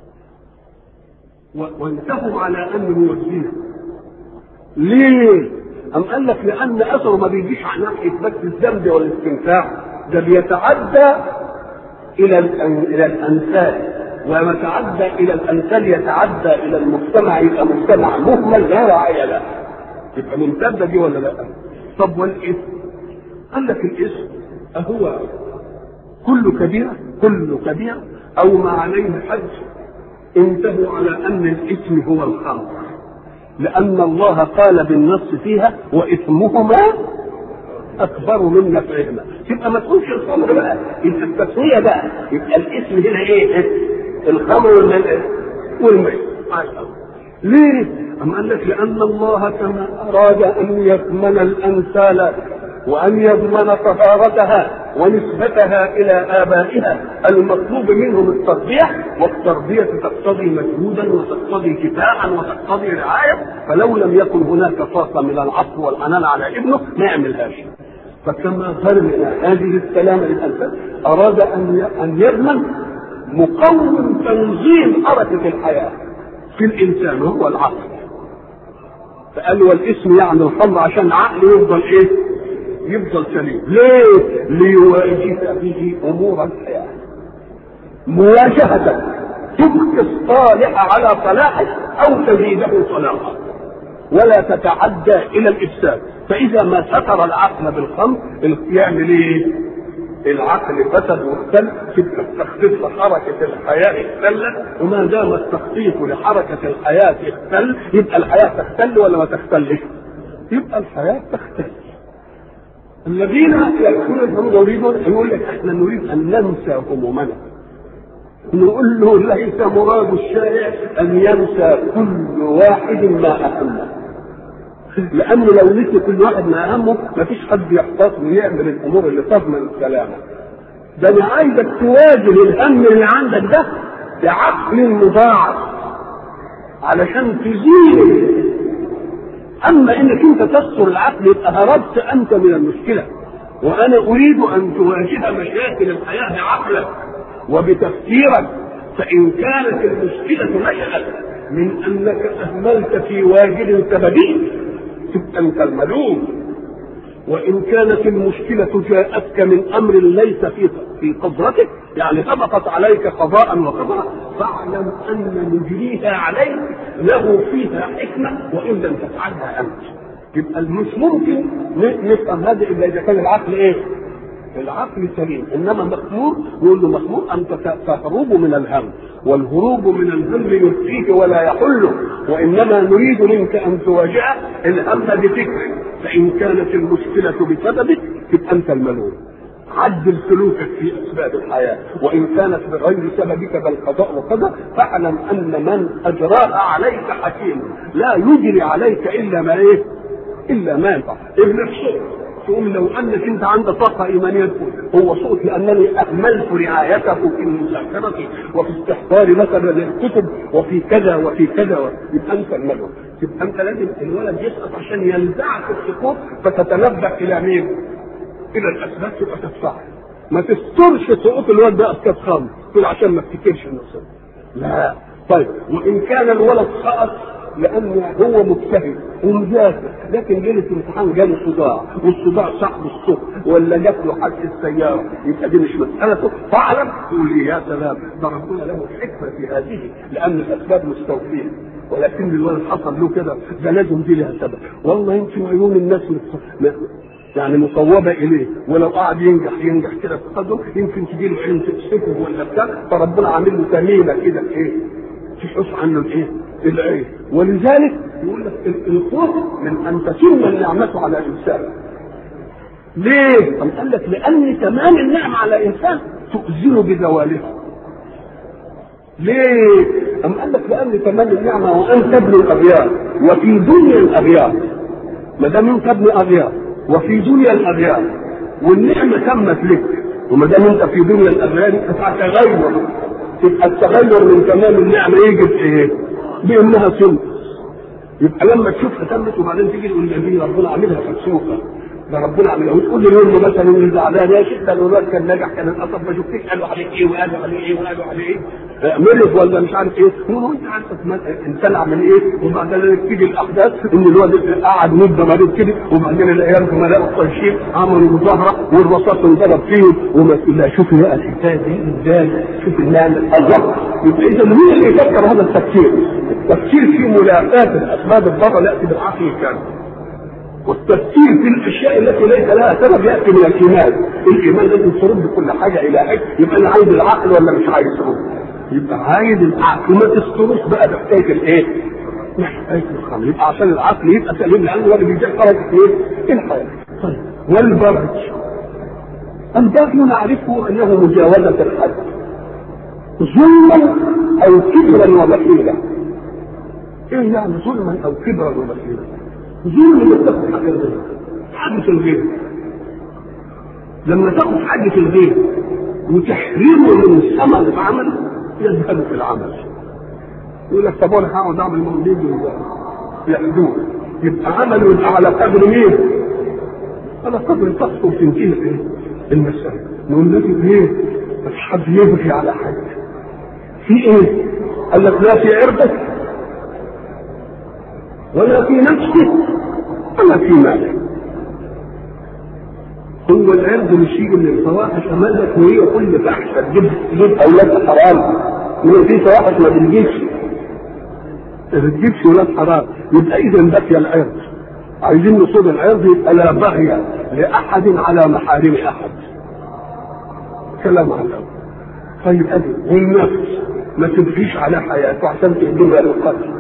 وانتهوا على انه يزيد ليه؟ أم قال لك لأن أثره ما بيجيش على ناحية بس الذنب والاستمتاع ده بيتعدى إلى إلى الأنساب وما تعدى إلى الأنساب يتعدى إلى المجتمع يبقى مجتمع مهمل لا رعاية له يبقى ممتدة دي ولا لا؟ طب والإثم؟ قال لك الإثم أهو كل كبيرة كل كبيرة أو ما عليه حد انتهوا على أن الإثم هو الخمر لأن الله قال بالنص فيها وإثمهما أكبر من نفعهما تبقى ما تقولش الخمر بقى يبقى التسوية بقى يبقى الاسم هنا إيه؟ الخمر والميت ما شاء الله ليه؟ أم قال لك لأن الله كما أراد أن يضمن الأمثال وأن يضمن طهارتها ونسبتها إلى آبائها المطلوب منهم التربية والتربية تقتضي مجهودا وتقتضي كفاء وتقتضي رعاية فلو لم يكن هناك طاقة من العطف والحنان على ابنه ما يعملهاش فكما ضرب هذه السلامة للأنفس أراد أن أن يضمن مقوم تنظيم حركة الحياة في الإنسان وهو العقل فقال والاسم يعني الخمر عشان عقله يفضل ايه؟ يفضل سليم ليه؟ ليواجه به امور الحياه مواجهة تبقي الصالح على صلاحه او تزيده صلاحا ولا تتعدى الى الافساد فاذا ما ستر العقل بالخمر يعمل ايه؟ العقل فسد واختل تبقى التخطيط لحركة الحياة اختلت وما دام التخطيط لحركة الحياة اختل يبقى الحياة تختل ولا ما تختلش؟ يبقى الحياة تختل. الذين يأكلون الحمد يريدون يقول لك احنا نريد ان ننسى همومنا. نقول له ليس مراد الشارع ان ينسى كل واحد ما اهمه. لانه لو نسي كل واحد ما اهمه مفيش حد يحتاط ويعمل الامور اللي تضمن السلامه. ده انا عايزك تواجه الهم اللي عندك ده بعقل مضاعف علشان تزيل اما انك انت تستر العقل يبقى هربت انت من المشكله وانا اريد ان تواجه مشاكل الحياه بعقلك وبتفكيرك فان كانت المشكله نشأت من انك اهملت في واجب سببي تبقى انت الملوم وان كانت المشكله جاءتك من امر ليس في في قدرتك يعني سبقت عليك قضاء وقضاء فاعلم ان مجريها عليك له فيها حكمه وان لم تفعلها انت يبقى مش ممكن نفهم هذا الا اذا كان العقل ايه؟ العقل سليم انما مخمور يقول له مخمور انت تهرب من الهم والهروب من الهم يبقيك ولا يحله وانما نريد منك ان تواجه الهم بفكرك فان كانت المشكله بسببك تبقى انت الملوم عدل سلوكك في اسباب الحياه وان كانت بغير سببك بل قضاء وقدر فاعلم ان من اجراها عليك حكيم لا يجري عليك الا ما ايه؟ الا ما ينفع ابن الصبح تقول لو انك انت عندك طاقه ايمانيه تقول هو صوت لانني اهملت رعايته في المذاكره وفي استحضار مثلا الكتب وفي كذا وفي كذا يبقى انت المدعو يبقى انت لازم الولد يسقط عشان ينزعك السقوط فتتنبه الى مين؟ الى الاسباب تبقى تدفعه ما تسترش سقوط الولد ده اسكت خالص تقول عشان ما افتكرش نفسه لا طيب وان كان الولد سقط لان هو مجتهد ومذاكر لكن ليله الامتحان جاله صداع والصداع صاحب الصبح ولا جات له حادث السياره يبقى دي مش مسالته فاعلم تقول لي يا سلام ده ربنا له حكمه في هذه لان الاسباب مستوفيه ولكن الولد حصل له كده ده لازم دي لها سبب والله يمكن عيون الناس يعني مصوبه اليه ولو قعد ينجح ينجح كده في التقدم يمكن تجي له عين تكسفه ولا بتاع فربنا عامل له تميمه كده ايه تحس عنه الايه؟ العين ولذلك يقول لك الخوف من ان تتم النعمه على انسان ليه؟ أم قال لك لان تمام النعمه على انسان تؤذنه بزوالها ليه؟ أم قال لك لأن تمام النعمة وأن تبني الأبيار وفي دنيا الأبيار ما دام أنت تبني أبيار وفي دنيا الأبيار والنعمة تمت لك وما دام أنت في دنيا الأبيار هتتغير تبقى التغير من تمام النعمة يجي بإيه؟ بأنها سنة يبقى لما تشوفها تمت وبعدين تيجي تقول لي ربنا عاملها فسوقة ده ربنا عاملها وتقول لي يوم مثلا اللي زعلان يا شيخ ده الولاد كان ناجح كان القصب ما شفتيش قالوا عليك ايه وقالوا عليه ايه وقالوا عليه ايه مرض ولا مش عارف ايه هو انت عارف امتنع من ايه وبعدين تيجي الاحداث ان الولد قعد مده مريض كده وبعدين العيال لما لقوا التنشيط عملوا مظاهره والرصاص انضرب فيهم وما تقول لها شوفي بقى الحكايه دي ازاي شوف النعمه الله يبقى اذا مين اللي يفكر هذا التفكير؟ التفكير في ملاقاه الاسباب الضاره ياتي بالعقل الكامل والتفكير في الاشياء التي ليس لها سبب ياتي من الايمان، الايمان لازم ترد كل حاجه الى حاجه، يبقى انا عايز العقل ولا مش عايز ترد؟ يبقى عايز العقل وما تستروش بقى بحكايه الايه؟ حكايه الخمر، يبقى عشان العقل يبقى سليم لانه هو اللي بيجيب درجه ايه؟ الحياه. طيب والبرج البرج نعرفه انه مجاوزه الحد ظلما او كبرا وبخيلا. ايه يعني ظلما او كبرا وبخيلا؟ ظلم لما تاخد حاجه الغير حاجه الغير لما تاخد حاجه الغير وتحرمه من ثمر العمل يذهب في العمل يقول لك طب انا هقعد اعمل مولد يحدوه يبقى عمله يبقى على قدر مين؟ على قدر تسقط تنتهي ايه؟ المسألة نقول له ايه؟ مش حد يبغي على حد في ايه؟ قال لك لا في عرضك ولا في نفسه ولا في مالك هو العرض مش يجي من الفواحش امالك وهي كل فحشه تجيب تجيب اولاد حرام هو في فواحش ما بتجيبش ما بتجيبش ولاد حرام يبقى اذا بكي العرض عايزين نصوب العرض يبقى لا بغي لاحد على محارم احد كلام على الأول طيب ادي والنفس ما تبغيش على حياته عشان تهدمها للقتل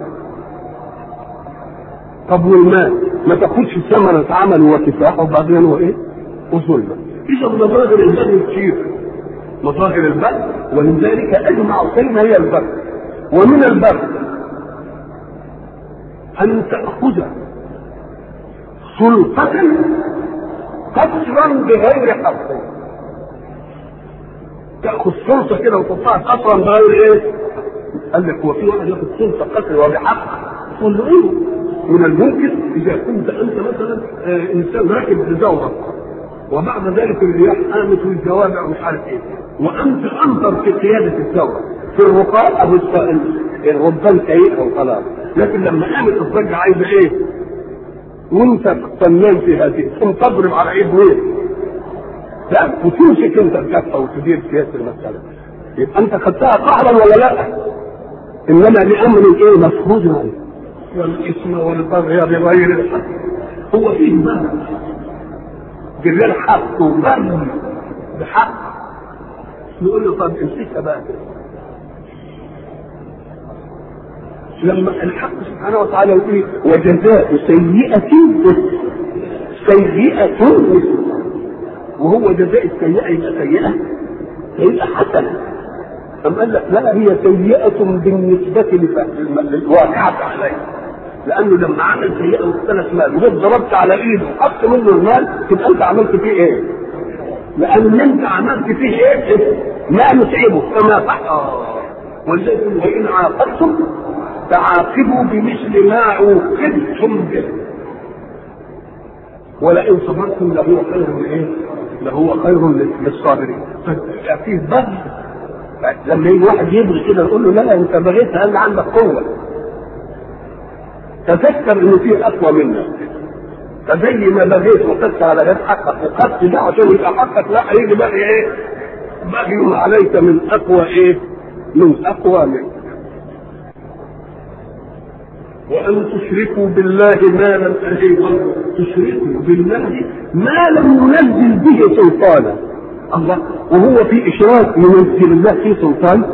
طب والمال ما تاخدش ثمرة عمل وكفاح وبعدين هو ايه؟ وظلمة اذا مظاهر البر كتير مظاهر البر ولذلك اجمع كلمة هي البر ومن البر ان تاخذ سلطة قصرا بغير حق تاخذ سلطة كده وتحطها قصرا بغير ايه؟ قال لك هو في واحد ياخذ سلطة قصر وبحق تقول له ايه؟ من الممكن اذا كنت انت مثلا آه انسان راكب بزورق وبعد ذلك الرياح قامت والجوامع مش عارف ايه وانت انظر في قياده الثوره في الرقاء او الربان سيئه وخلاص لكن لما قامت الضجه عايزه ايه؟ وانت فنان في هذه ثم تضرب على ايد مين؟ لا وتمسك انت الكفه وتدير سياسه المساله يبقى انت خدتها قهرا ولا لا؟ انما لامر ايه مفروض عليه والاسم والبغي بغير الحق هو فيه بغي بغير حق وبغي بحق نقول له طب امسكها بقى لما الحق سبحانه وتعالى يقول وجزاء سيئة سيئة مثل وهو جزاء السيئة يبقى سيئة يبقى حسنة أم قال لك لا هي سيئة بالنسبة للواقعة عليه لانه لما عمل سيئه واختلف مال وجيت ضربت على ايده وخدت منه المال تبقى انت عملت فيه ايه؟ لان انت عملت فيه ايه؟ ما نتعبه فما صح ولذلك وان عاقبتم فعاقبوا بمثل ما عوقبتم به ولئن صبرتم لهو خير لايه؟ لهو خير للصابرين فيه بغي لما يجي واحد يبغي كده يقول له لا انت بغيت لان عندك قوه تذكر ان في اقوى منك فزي ما بغيت وقدت على غير حقك وقدت ده عشان يبقى حقك لا هيجي بقى ايه؟ بغي عليك من اقوى ايه؟ من اقوى منك وأن تشركوا بالله ما لم أيضا تشركوا بالله ما لم ينزل به سلطانا الله وهو في إشراك ينزل الله فيه سلطان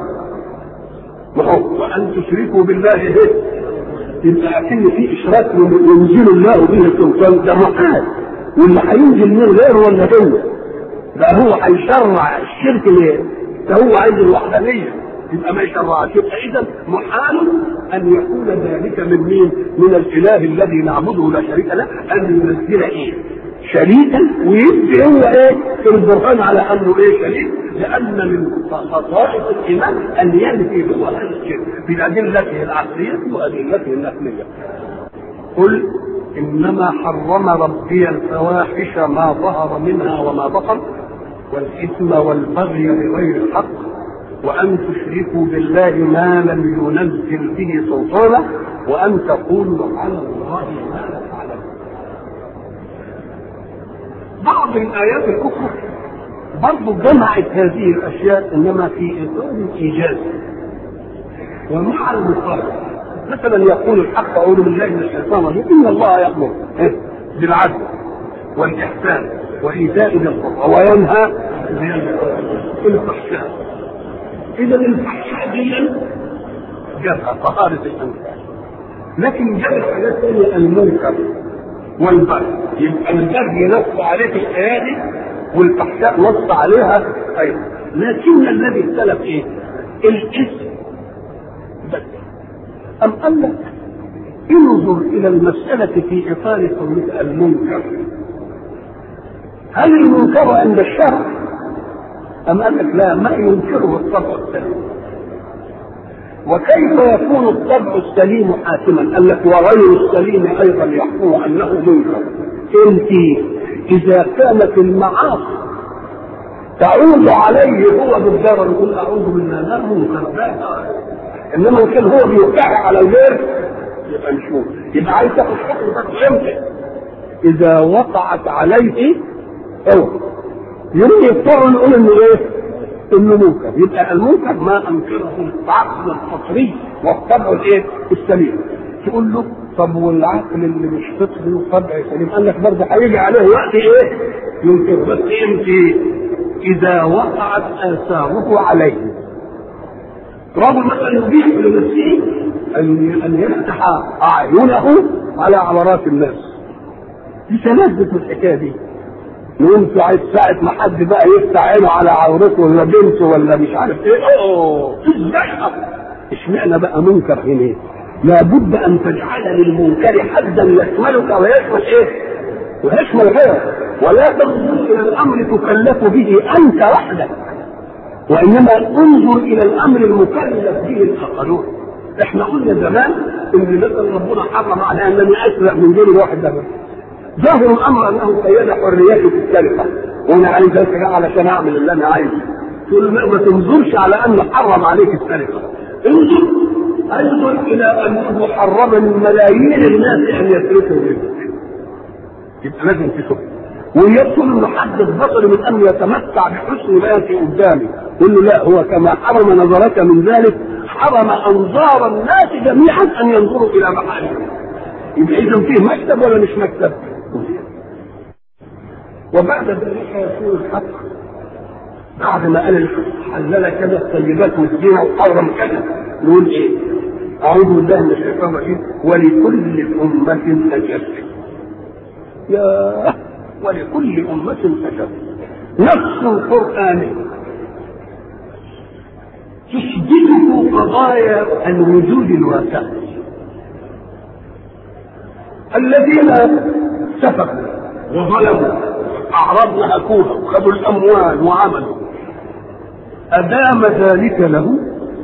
وأن تشركوا بالله به يبقى أكن في إشراك ينزل الله به سلطان ده محال واللي هينزل منه غيره ولا هو ده هو هيشرع الشرك ليه؟ ده هو عايز الوحدانية يبقى ما يشرعش يبقى اذا محال ان يكون ذلك من مين؟ من الاله الذي نعبده لا شريك له ان ينزل ايه؟ شريكا ويدي هو ايه؟ في البرهان على انه ايه شريك لان من خصائص الايمان ان ينفي هو هذا الشرك بادلته العقليه وادلته النقليه. قل انما حرم ربي الفواحش ما ظهر منها وما بطن والاثم والبغي بغير الحق وأن تشركوا بالله ما لم ينزل به سلطانا وأن تقولوا على الله ما لا تعلمون. بعض الآيات الأخرى برضو جمعت هذه الأشياء إنما في إطار الإيجاز ومع المقابل مثلا يقول الحق أعوذ بالله من الشيطان الرجيم إن الله يأمر بالعدل والإحسان وإيتاء ذي القربى وينهى الفحشاء اذا الفحشاء دي جابها طهارة الانفاس لكن جاب حاجات ثانية المنكر والبغي يبقى البغي نص عليه في الآية دي والفحشاء نص عليها أيضا لكن الذي اختلف ايه؟ الاسم بس أم قال لك انظر إلى المسألة في إطار قولك المنكر هل المنكر عند الشرع أم قال لك لا ما ينكره الطبع السليم وكيف يكون الطبع السليم حاكما؟ قال لك وغير السليم أيضا يحكم أنه منكر انت إذا كانت المعاصي تعود عليه هو بالضرر يقول أعوذ بالله لا منكر إنما كان هو بيوقع على الغير يبقى نشوف يبقى عايز تاخد حكم بس امتى؟ إذا وقعت عليه اوعى يوم يضطر نقول انه ايه؟ انه منكر يبقى المنكر ما انكره العقل الفطري والطبع الايه؟ السليم تقول له طب والعقل اللي مش فطري وطبع سليم قال لك برضه هيجي عليه وقت ايه؟ ينكر بس امتى؟ اذا وقعت اثاره عليه رجل مثلا يبيح لنفسه ان ان يفتح اعينه على عورات الناس دي تلذذ الحكايه دي يقوم ساعة ساعة ما حد بقى يفتح عينه على عورته ولا بنته ولا مش عارف ايه اوه ازاي اشمعنى بقى منكر هنا لابد ان تجعل للمنكر حدا يشملك ويشمل ايه؟ ويشمل غيرك ولا تنظر الى الامر تكلف به انت وحدك وانما انظر الى الامر المكلف به الاخرون احنا قلنا زمان ان مثلا ربنا حرم على انني اسرق من دون واحد ده ظاهر الامر انه قيد حريتي في السرقه وانا عايز اسرق علشان اعمل اللي انا عايزه تقول له ما تنظرش على انه حرم عليك السرقه انظر انظر الى انه حرم من ملايين الناس ان يسرقوا منك يبقى لازم تشوف ويبطل انه حد البطل من انه يتمتع بحسن ما ياتي قدامي يقول له لا هو كما حرم نظرك من ذلك حرم انظار الناس جميعا ان ينظروا الى محارمه يبقى اذا فيه مكتب ولا مش مكتب؟ وبعد ذلك يكون الحق بعد ما قال حلل كذا الطيبات والدين وحرم كذا نقول ايه؟ اعوذ بالله من الشيطان الرجيم ولكل امة اجل يا ولكل أمة أجل نص القرآن تشبهه قضايا الوجود الواسع الذين سفكوا وظلموا اعراضنا هكوها وخذوا الاموال وعملوا ادام ذلك له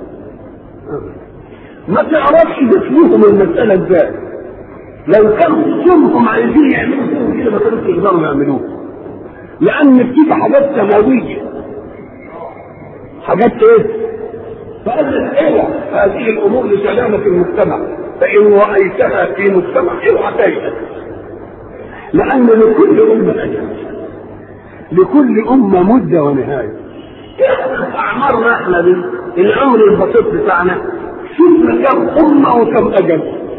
ما تعرفش مثلهم المساله ازاي لو كانوا صنفهم عايزين يعملوا فيهم كده ما كانوش يقدروا يعملوه لان بتيجي حاجات سماويه حاجات ايه؟ فقال لك اوعى هذه الامور لسلامه المجتمع فان رايتها في مجتمع اوعى تيأس لان لكل امه اجل لكل امه مده ونهايه اعمارنا احنا دي العمر البسيط بتاعنا شفنا كم امه وكم اجل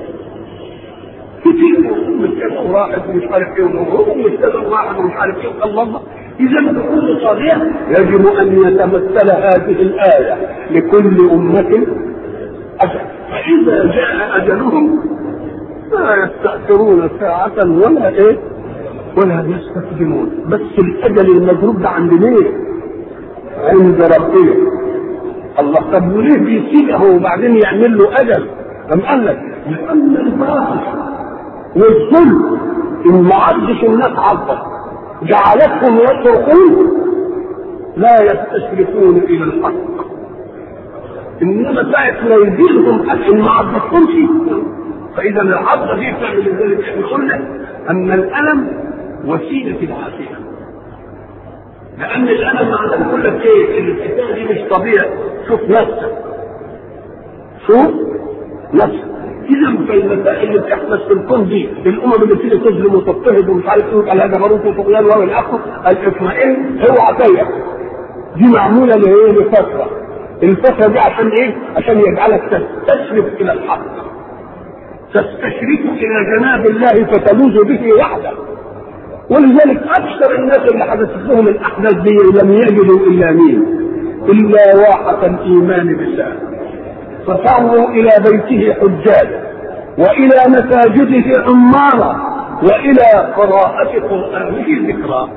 كتير كذا واحد ومش عارف ايه ومش كذا واحد ومش عارف ايه الله الله اذا بكل صغير يجب ان يتمثل هذه الايه لكل امه اجل فاذا جاء اجلهم لا يستأثرون ساعة ولا ايه ولا يستقدمون بس الاجل المجروب ده عند مين؟ عند ربنا الله طب وليه بيسيبه وبعدين يعمل له اجل؟ طب قال لك لان الباطل والظلم ان ما عدش الناس عضت جعلتهم يتركون لا يستشرفون الى الحق انما ساعه ما يزيدهم ان ما عضتهمش فاذا العضه دي تعمل ذلك احنا قلنا ان الالم وسيله العافيه لان الالم معناه كل لك ايه الحكايه دي مش طبيعي شوف نفسك شوف نفسك اذا فالمسائل اللي بتحدث في الكون دي الامم اللي بتيجي تظلم وتضطهد ومش عارف ايه على جبروت وطغيان وهو الاخر الاطمئن اوعى تيأس دي معموله لايه؟ لفتره الفتره دي عشان ايه؟ عشان يجعلك تستشرف الى الحق تستشرف الى جناب الله فتلوذ به وحده ولذلك اكثر الناس اللي حدثت لهم الاحداث دي لم يجدوا الا مين؟ الا واحة الايمان بالله فصاروا الى بيته حجاج والى مساجده عمارا والى قراءة قرآنه ذكرا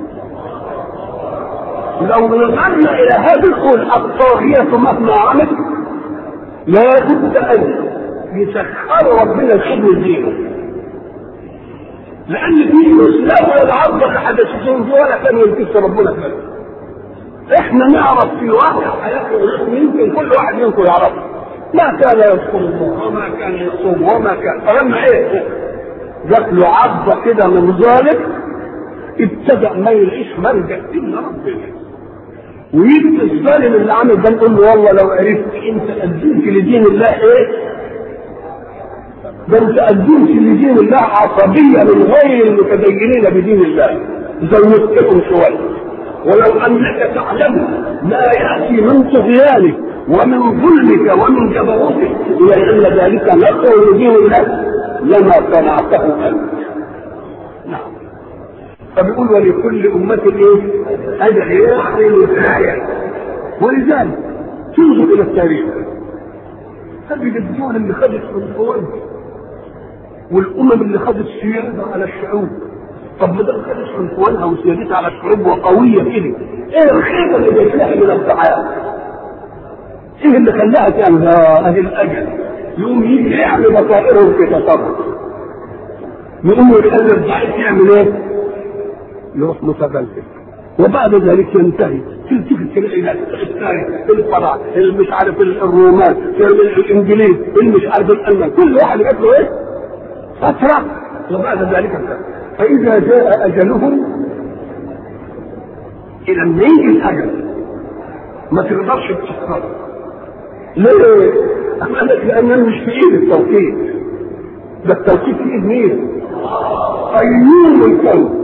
لو نظرنا الى هذا القول الطاغية مهما عمل لا بد ان يسخر ربنا لحب دينه لان دين الاسلام ولا العبد حدثتهم ولا كان ينكسر ربنا فيه احنا نعرف في واقع حياتنا يمكن كل واحد منكم يعرفه ما كان يذكر الله وما كان يصوم وما كان فلما ايه جات له عضه كده من ذلك ابتدأ ما يلاقيش ملجأ الا ربنا ويجي الظالم اللي عامل ده نقول له والله لو عرفت انت قدمت لدين الله ايه ده انت قدمت لدين الله عصبيه من غير المتدينين بدين الله زودتكم شويه ولو انك تعلم ما ياتي من طغيانك ومن ظلمك ومن جبروتك الى ان ذلك نصر لدين الله لما صنعته انت نعم فبيقول ولكل أمة إيه؟ أجل يعني نهاية ولذلك تنظر إلى التاريخ تجد الدول اللي خدت القوات والأمم اللي خدت سيادة على الشعوب طب ما دام خدت عنفوانها وسيادتها على الشعوب وقوية كده ايه الخيبة اللي جايت لها من الضعاف؟ ايه اللي خلاها تعمل اهل الاجل؟ يقوم يجي يعمل بصائرهم في تصرف يقوم يخلي الضعيف يعمل ايه؟ يروح متبلد وبعد ذلك ينتهي تلتفت تلاقي الثاني الفرع مش عارف الرومان الانجليز مش عارف الالمان كل واحد يقول له ايه؟ فتره وبعد ذلك انتهى فاذا جاء اجلهم الى ان يجي الاجل ما تقدرش تفكر ليه؟ أم قال لك لأن مش في إيد التوقيت ده التوقيت في إيد مين؟ قيوم الكون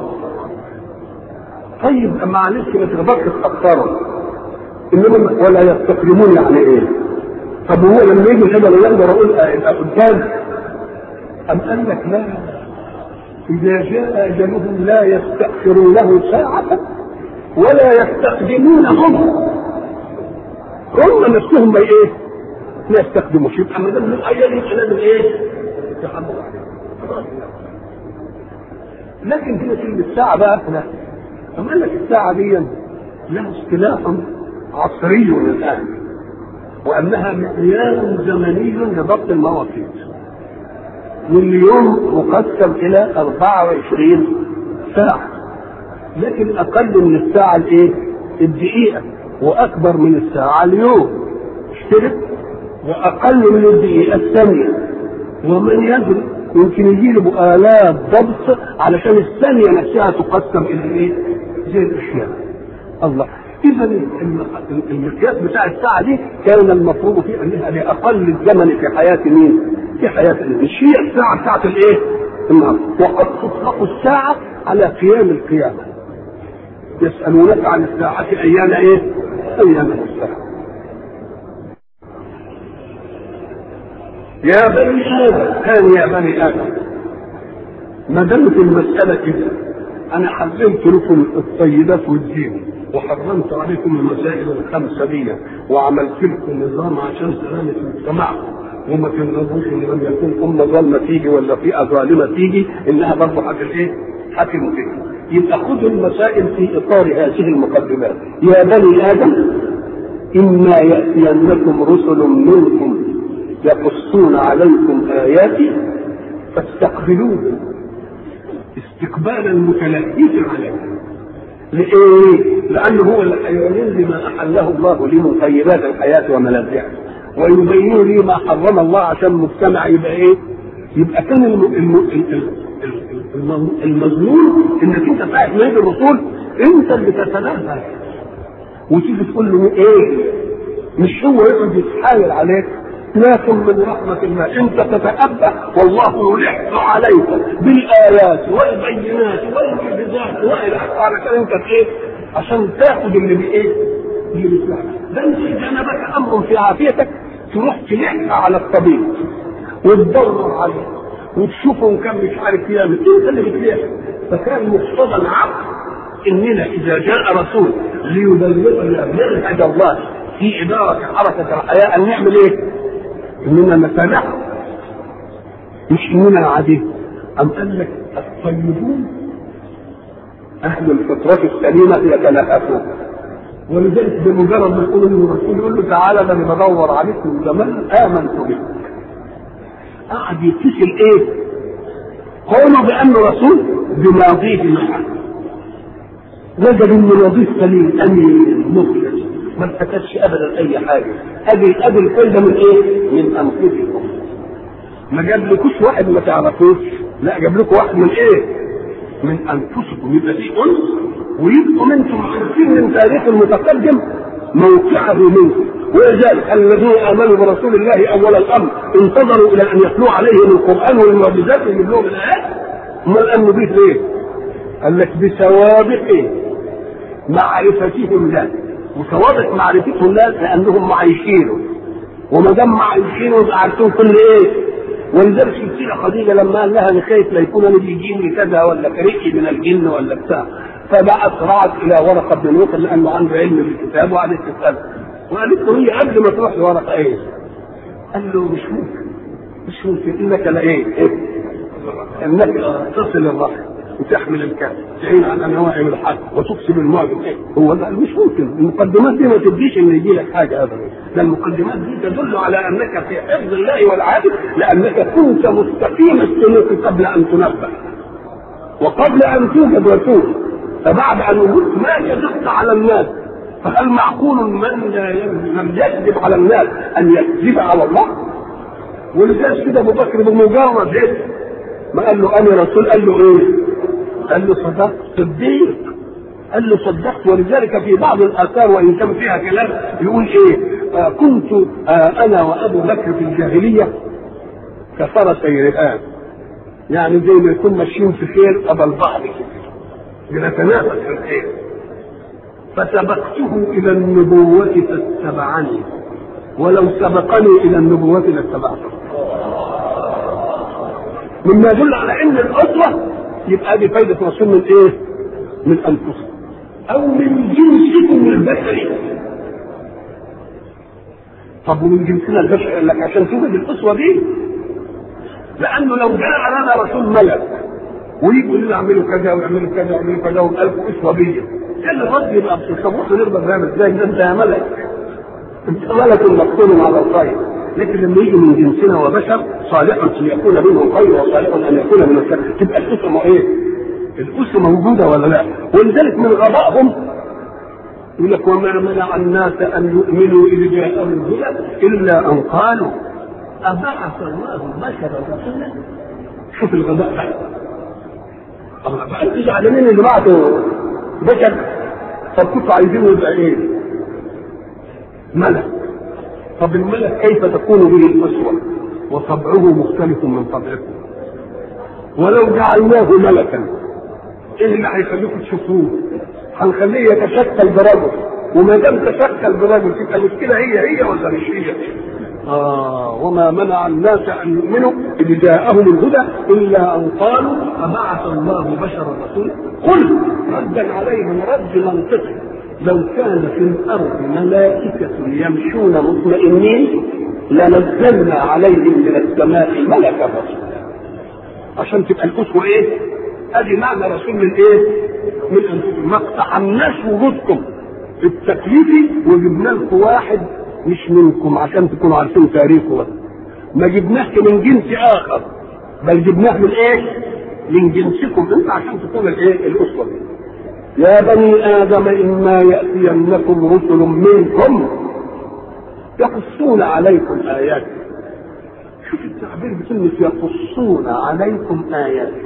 طيب معلش ما تقدرش تفكروا انما ولا يستقدمون يعني ايه؟ طب هو لما يجي الاجل يقدر اقول ابقى قدام ام قال لك لا اذا جاء اجلهم لا يستاخرونه ساعه ولا يستقدمون هم هم نفسهم ما ايه؟ ما يستخدموش يبقى ما دام من اجلهم لازم ايه؟ يحملوا لكن هي كلمة ساعة بقى لا أما قال لك الساعة دي لها اصطلاح عصري الآن وأنها معيار زمني لضبط المواقيت واليوم مقسم إلى 24 ساعة لكن أقل من الساعة الإيه؟ الدقيقة وأكبر من الساعة اليوم اشترك وأقل من الدقيقة الثانية ومن يدري يمكن يجي له آلاف ضبط علشان الثانية نفسها تقسم إلى إيه؟ زي الأشياء الله اذا المقياس بتاع الساعه دي كان المفروض فيه انها لاقل الزمن في حياه مين؟ في حياه مش هي الساعه بتاعت الايه؟ النهار وقد تطلق الساعه على قيام القيامه يسالونك عن الساعه ايان ايه؟ ايان الساعه يا بني ادم كان يا بني ادم ما دامت المساله كده انا حرمت لكم الطيبات والدين وحرمت عليكم المسائل الخمسه دي وعملت لكم نظام عشان سلامه مجتمعكم وما تنظروش ان لم يكن امه ظالمه تيجي ولا فئه ظالمه تيجي انها برضه حاجه ايه؟ حاكم فيها يبقى خذوا المسائل في اطار هذه المقدمات يا بني ادم اما ياتينكم رسل منكم يقصون عليكم اياتي فاستقبلوه استقبال المتلهف عليكم لإيه؟ لأنه هو اللي هيعلن لي ما أحله الله لي من طيبات الحياة وملذها ويبين لي ما حرم الله عشان المجتمع يبقى إيه؟ يبقى كان الم... الم... الم... المظلوم انك انت ساعه ما يجي الرسول انت اللي تتنازل وتيجي تقول له ايه؟ مش هو يقعد يتحايل عليك لكن من رحمة الله أنت تتأبى والله يلح عليك بالآيات والبينات والمعجزات وإلى آخره علشان أنت إيه؟ عشان تاخد اللي بإيه؟ اللي بيسمعك ده أنت جنبك أمر في عافيتك تروح تلح على الطبيب وتدور عليه وتشوفه كم مش عارف يعمل أنت اللي بتلح فكان مقتضى العقل إننا إذا جاء رسول ليبلغنا منهج الله في إدارة حركة الحياة أن نعمل إيه؟ اننا نسامحه مش اننا عادي ام قال لك الطيبون اهل الفطرة السليمة يتلهفون ولذلك بمجرد ما يقول له الرسول يقول له تعالى ده انا بدور عليك من زمان امنت بك قعد يتصل ايه؟ قولوا بانه رسول بماضيه معه وجد ان ماضيه سليم امين مخلص ما انتكتش ابدا اي حاجه ادي ادي الفايده من ايه؟ من انفسكم ما جابلكوش واحد ما تعرفوش لا جاب لكم واحد من ايه؟ من انفسكم يبقى في انس ويبقوا انتم عارفين من تاريخ المتقدم موقعه منكم ولذلك الذين امنوا برسول الله اول الامر انتظروا الى ان يتلو عليهم القران والمعجزات ويجيب لهم الايات امال امنوا به ليه؟ قال لك بسوابق معرفتهم له وسوابق معرفتهم له لانهم معايشينه وما دام معايشينه يبقى عارفين كل ايه ولذلك السيدة خديجة لما قال لها انا خايف لا يكون انا بيجيني كذا ولا كريكي من الجن ولا بتاع فبقت رعت الى ورقه بن نوفل لانه عنده علم بالكتاب وقعدت تساله وقالت له هي قبل ما تروح لورقه ايه؟ قال له مش ممكن مش ممكن انك لا ايه؟ إيه؟ انك تصل الرحم وتحمل الكهف تعين على نوائم الحق وتكسب المعجم إيه؟ هو ده مش ممكن المقدمات دي ما تديش ان يجي لك حاجه ابدا ده المقدمات دي تدل على انك في حفظ الله والعادل لانك كنت مستقيم السلوك قبل ان تنبه وقبل ان توجد وتوجد فبعد ان وجدت ما كذبت على الناس فهل معقول من لم يكذب على الناس ان يكذب على الله؟ ولذلك كده ابو بكر بمجرد ايه؟ ما قال له انا رسول قال له ايه؟ قال له صدقت صديق قال له صدقت ولذلك في بعض الاثار وان كان فيها كلام يقول ايه؟ آه كنت آه انا وابو بكر في الجاهليه كفرسي رئان يعني زي ما يكون ماشيين في خير قبل بعض كده بنتنافس في الخير فسبقته الى النبوة فاتبعني ولو سبقني الى النبوة لاتبعته مما يدل على ان الاسوة يبقى دي فايدة رسول من ايه؟ من انفسكم او من جنسكم البشري طب ومن جنسنا البشري قال لك عشان توجد الاسوة دي لانه لو جاء لنا رسول ملك ويقول لنا اعملوا كذا واعملوا كذا واعملوا كذا والقوا اسوة بيا كان الرد يبقى طب احنا نقدر نعمل ازاي ده انت يا ملك انت ملك مقتول على الخير لكن لما يجي من جنسنا وبشر صالح ان يكون منه خير وصالح ان يكون من الشر تبقى الاسره ايه؟ الاسره موجوده ولا لا؟ ولذلك من غبائهم يقول لك وما منع الناس ان يؤمنوا اذ جاءهم الهدى الا ان قالوا ابعث الله بشرا رسولا شوف الغباء بقى الله بقى انتوا زعلانين اللي بعتوا بشر طب كنتوا عايزينه يبقى ايه؟ ملك طب الملك كيف تكون به الاسوه وطبعه مختلف من طبعكم ولو جعلناه ملكا ايه اللي هيخليكم تشوفوه؟ هنخليه يتشكل برجل وما دام تشكل برجل تبقى المشكله هي هي ولا مش هي؟ آه وما منع الناس أن يؤمنوا إذ جاءهم الهدى إلا أن قالوا أبعث الله بشرا رسولا قل ردا عليهم رد منطقي لو كان في الأرض ملائكة يمشون مطمئنين لنزلنا عليهم من السماء ملكا رسولا عشان تبقى الأسوة إيه؟ أدي معنى رسول من إيه؟ من أنفسكم ما اقتحمناش وجودكم التكليفي وجبنا لكم واحد مش منكم عشان تكونوا عارفين تاريخه بس ما جبناهش من جنس اخر بل جبناه من ايه؟ من جنسكم انت عشان تكون الايه؟ الاسره دي. يا بني ادم اما ياتينكم رسل منكم يقصون عليكم اياتي شوف التعبير بكلمه يقصون عليكم اياتي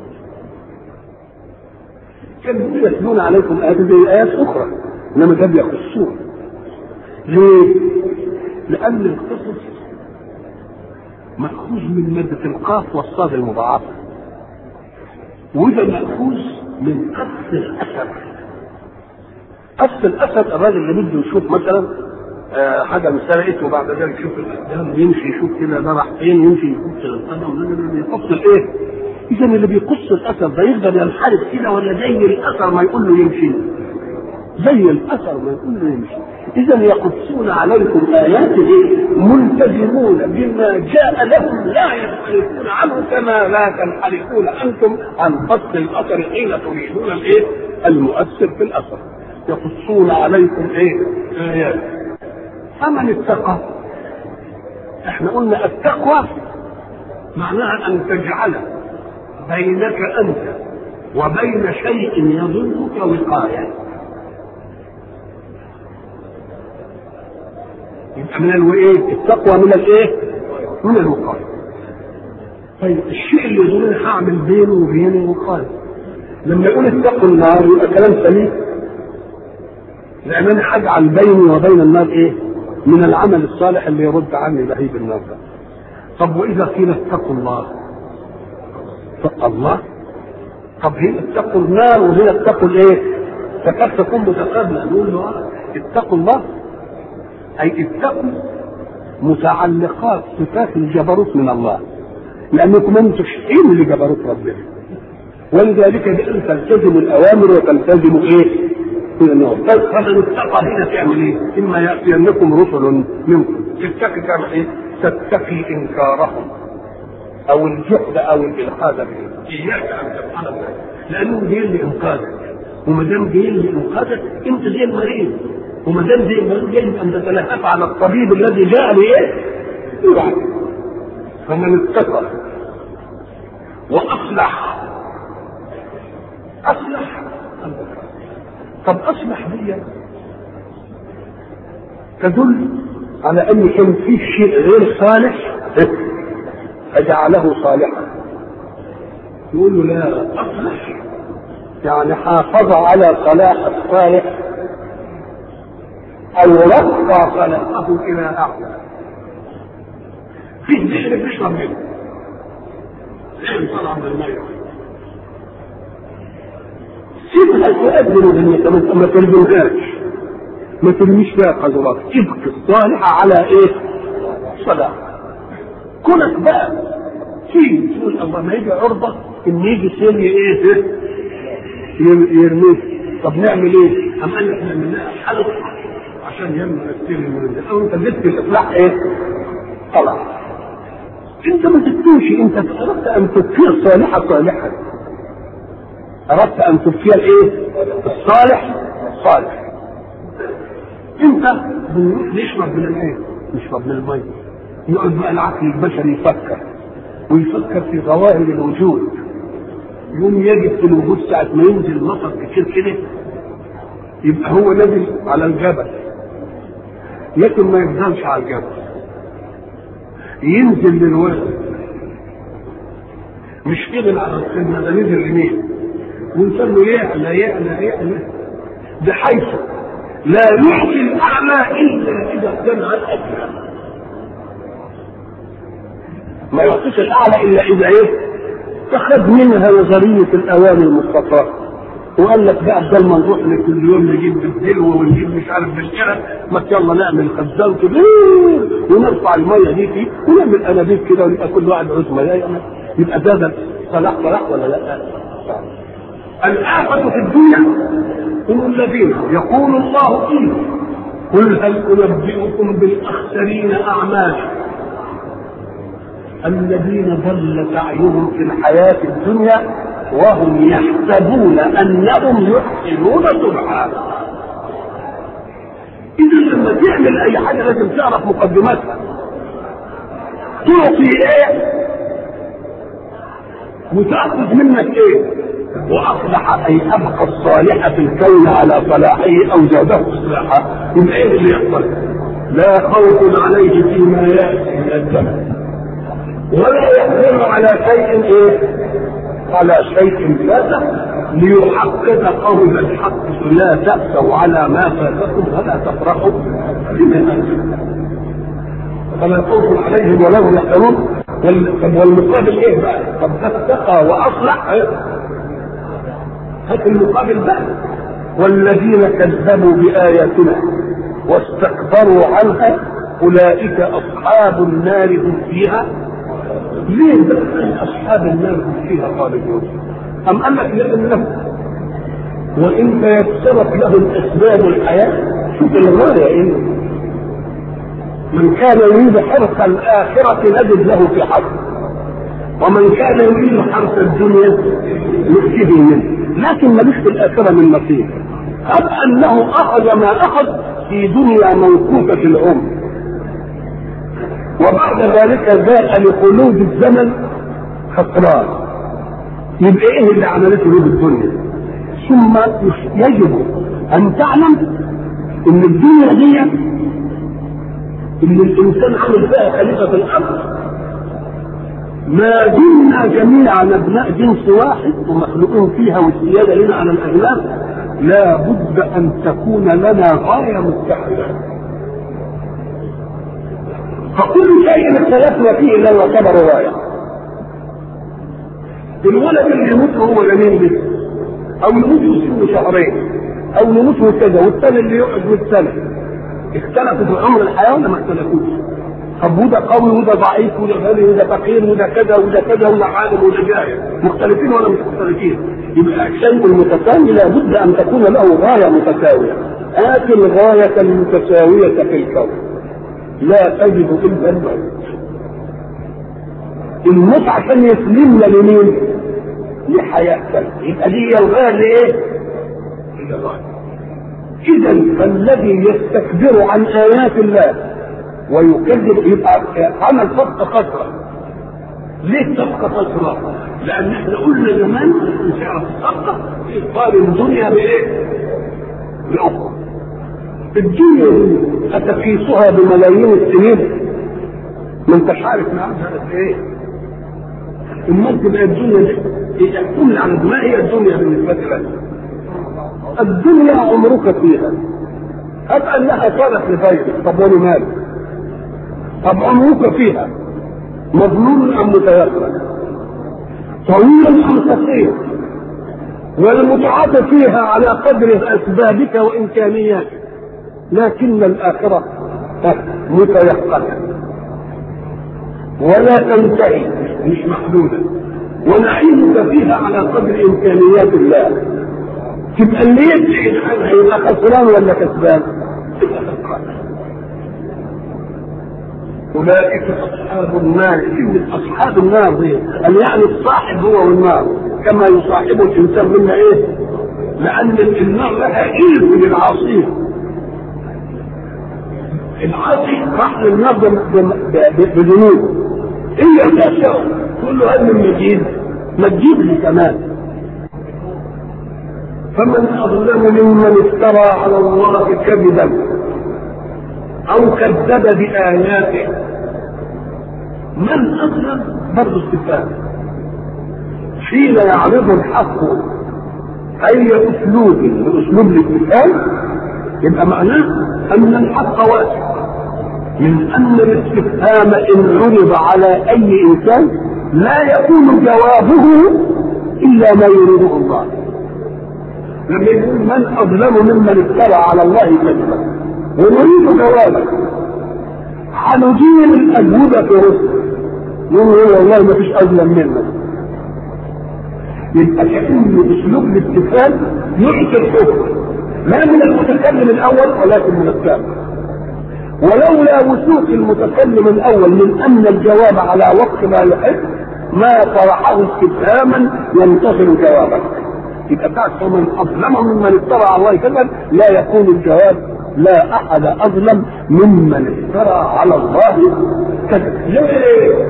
كان بيقول يتلون عليكم ايات زي ايات اخرى انما ده بيقصون ليه؟ لأن القصص مأخوذ من مادة القاف والصاد المضاعفة وده مأخوذ من قص الأسد قص الأسد الراجل اللي بده يشوف مثلا آه حاجة مسرقت وبعد ذلك يشوف الأقدام يمشي يشوف كده ده راح فين يمشي يقص القدم بيقص الإيه؟ إذا اللي بيقص الأسد ده يقدر ينحرف كده ولا زي الأثر ما يقول له يمشي زي الأثر ما يقول له يمشي إذا يقصون عليكم آياته ملتزمون بما جاء لهم لا ينحرفون عنه كما لا تنحرفون أنتم عن قصد الأثر حين تريدون الإيه؟ المؤثر في الأثر يقصون عليكم إيه؟ آيات فمن اتقى احنا قلنا التقوى معناها أن تجعل بينك أنت وبين شيء يضرك وقاية يبقى من الايه؟ التقوى من الايه؟ من الوقايه. طيب الشيء اللي يظن هعمل بينه وبينه وقايه. لما يقول اتقوا النار يبقى كلام سليم. لان انا هجعل بيني وبين النار ايه؟ من العمل الصالح اللي يرد عني لهيب النار ده. طب واذا قيل اتقوا الله اتقى الله طب هي اتقوا النار وهي اتقوا الايه؟ تكاد تكون متقابله نقول له اتقوا الله أي اتقوا متعلقات صفات الجبروت من الله لأنكم أنتم شيء لجبروت ربنا ولذلك بأن تلتزموا الأوامر وتلتزموا إيه؟ فمن اتقى هنا تعمل إيه؟ إما يأتينكم رسل منكم تتقي تعمل إيه؟ تتقي إنكارهم أو الجحد أو الإلحاد بهم إياك أن تفعل ذلك لأنهم جايين لإنقاذك وما دام جايين لإنقاذك أنت زي المريض وما دام زي المريض يجب ان تتلهف على الطبيب الذي جاء لايه؟ يوعد فمن اتقى واصلح اصلح طب اصلح دي تدل على ان كان في شيء غير صالح فجعله صالحا يقول له لا اصلح يعني حافظ على صلاح الصالح او رفع صلاحه الى اعلى في الذكر بيشرب منه طلع من الميه سيبها تؤذن ان ما تلزمهاش ما ترميش فيها قذرات ابقي الصالحة على ايه؟ صلاح كونك بقى تيجي تقول الله ما يجي عرضة ان يجي سيل ايه يرميه طب نعمل ايه؟ أم قال لك نعمل لها حلقة عشان يمنع السيل من او انت اديت الاصلاح ايه؟ طلع انت ما تبكيش انت اردت ان تبكي الصالحة صالحا اردت ان تبكي الايه؟ الصالح صالح انت بنروح نشرب من الايه؟ نشرب من المي يقعد بقى العقل البشري يفكر ويفكر في ظواهر الوجود يوم يجد في الوجود ساعة ما ينزل مطر كتير كده يبقى هو نازل على الجبل لكن ما يفضلش على الجبل ينزل للوادي مش كده على السنة ده نزل يمين وينسان له يعلى يعلى يعلى بحيث لا يعطي الأعلى إلا إذا كان عن أدنى ما يعطيش الأعلى إلا إذا إيه فخد منها نظرية الأواني المستطاعة وقال لك بقى بدل ما نروح كل يوم نجيب بالدلو ونجيب مش عارف بالكرة ما يلا نعمل خزان كبير ونرفع الميه دي فيه ونعمل انابيب كده ويبقى كل واحد عود ميه يبقى ده ده صلاح صلاح ولا لا؟ الآفة في الدنيا هم الذين يقول الله فيه قل هل أنبئكم بالأخسرين أعمالا الذين ضل سعيهم في الحياة الدنيا وهم يحسبون أنهم يحسنون صنعا إذا لما تعمل أي حاجة لازم تعرف مقدماتها تعطي إيه وتأخذ منك إيه واصلح اي ابقى الصالح في الكون على صلاحه او زاده اصلاحا يبقى ايه اللي يحصل؟ لا خوف عليه فيما ياتي من الزمن ولا يحزن على شيء ايه؟ على شيء فات ليحقق قول الحق لا تأسوا على ما فاتكم ولا تفرحوا بما أنتم فلا خوف عليهم ولا هم يحزنون والمقابل ايه بقى؟ طب اتقى واصلح هات المقابل بقى والذين كذبوا بآياتنا واستكبروا عنها أولئك أصحاب النار هم فيها ليه بقى أصحاب النار هم فيها خالدون أم قال لك لأنه وإن تيسرت لهم أسباب الحياة شوف الغاية إيه من كان يريد حرث الآخرة نجد له في حرث ومن كان يريد حرث الدنيا نؤتيه منه لكن ملوش في الآخرة من نصيب أم أنه أخذ ما أخذ في دنيا موقوفة العمر وبعد ذلك جاء لخلود الزمن خسران يبقى ايه اللي عملته له بالدنيا ثم يجب ان تعلم ان الدنيا دي اللي الانسان عمل فيها خليفه في الارض ما دمنا جميعا ابناء جنس واحد ومخلوقين فيها والسياده لنا على الاغلاب لا بد ان تكون لنا غايه متحده فكل شيء اختلفنا فيه الا يعتبر غايه الولد اللي يموت وهو جميل بس او يموت في شهرين او يموت كذا والثاني اللي يقعد 100 سنه اختلفوا في عمر الحياه ولا ما اختلفوش؟ طب وده قوي وده ضعيف وده غني وده فقير وده كذا وده كذا وده عالم وده جاهل مختلفين ولا مش مختلفين؟ يبقى الشيء المتساوي لابد ان تكون له غايه متساويه آت الغاية المتساوية في الكون لا تجد إلا الموت الموت عشان يسلمنا لمين؟ لحياتنا يبقى دي هي الغاية اللي ايه؟ هي الغاية إذا فالذي يستكبر عن آيات الله ويكذب يبقى عمل صفقة خسرة ليه صفقة خسرة؟ لأن احنا قلنا زمان مش عارف الصفقة قال الدنيا بإيه؟ بأخرى الدنيا دي أتقيسها بملايين السنين ما انتش عارف معناها قد ايه امال تبقى الدنيا دي كل عن ما هي الدنيا بالنسبة لك الدنيا عمرك فيها هب انها صارت لغيرك طب وانا مالك طب عمرك فيها مظلوم ام متيسر طويل ام قصير والمتعاطى فيها على قدر اسبابك وامكانياتك لكن الاخره متيقنه ولا تنتهي مش محدوده ونعيمك فيها على قدر امكانيات الله تبقى اللي يبعد عنها يبقى خسران ولا كسبان؟ يبقى خسران أولئك أصحاب النار كلمة أصحاب النار دي قال يعني الصاحب هو والنار كما يصاحب الإنسان منا إيه؟ لأن النار لها إلف للعاصين العاصي راح للنار بذنوبه هي تشاء تقول له هل من مجيد ما تجيب لي كمان فمن اظلم ممن افترى على الله كذبا او كذب باياته من اظلم برضه استفهام حين يعرض الحق اي اسلوب من اسلوب الاستفهام يبقى معناه ان الحق واسع من ان الاستفهام ان عرض على اي انسان لا يكون جوابه الا ما يريده الله لما يقول من اظلم ممن افترى على الله كذبا ونريد جوابه هنجيب الاجوبه في رسل يقول والله ما فيش اظلم منك يبقى كأن اسلوب الاستفهام يعطي الحكم لا من المتكلم الاول ولكن من الثاني ولولا وثوق المتكلم الاول من ان الجواب على وقت ما يحب ما طرحه استفهاما ينتظر جوابه يبقى بتاعت من اظلم ممن افترى على الله كذبا لا يكون الجواب لا احد اظلم ممن افترى على الله كذبا ليه؟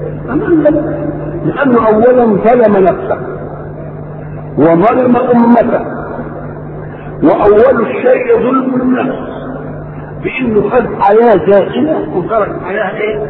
لانه اولا ظلم نفسه وظلم امته واول الشيء ظلم النفس بانه خد حياه زائله وترك حياه ايه؟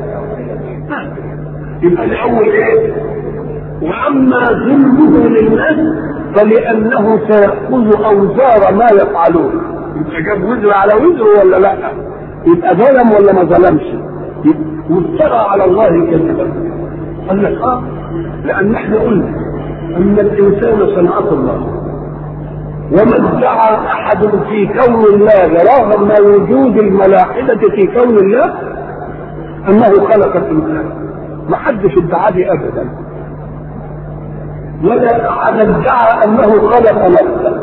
يبقى الاول ايه؟ واما ظلمه للناس فلانه سيأخذ اوزار ما يفعلون يبقى جاب وزر على وزر ولا لا؟ يبقى ظلم ولا ما ظلمش؟ وافترى على الله كذبا قال لك اه لان احنا قلنا ان الانسان صنعه الله وما ادعى احد في كون الله رغم وجود الملاحده في كون الله انه خلق الانسان ما حدش ادعى دي ابدا ولا احد ادعى انه خلق نفسه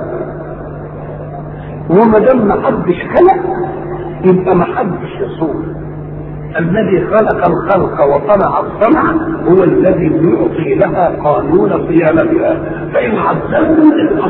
وما دام ما حدش خلق يبقى ما حدش يصوم الذي خلق الخلق وصنع الصنع هو الذي يعطي لها قانون صيانتها فإن عدلت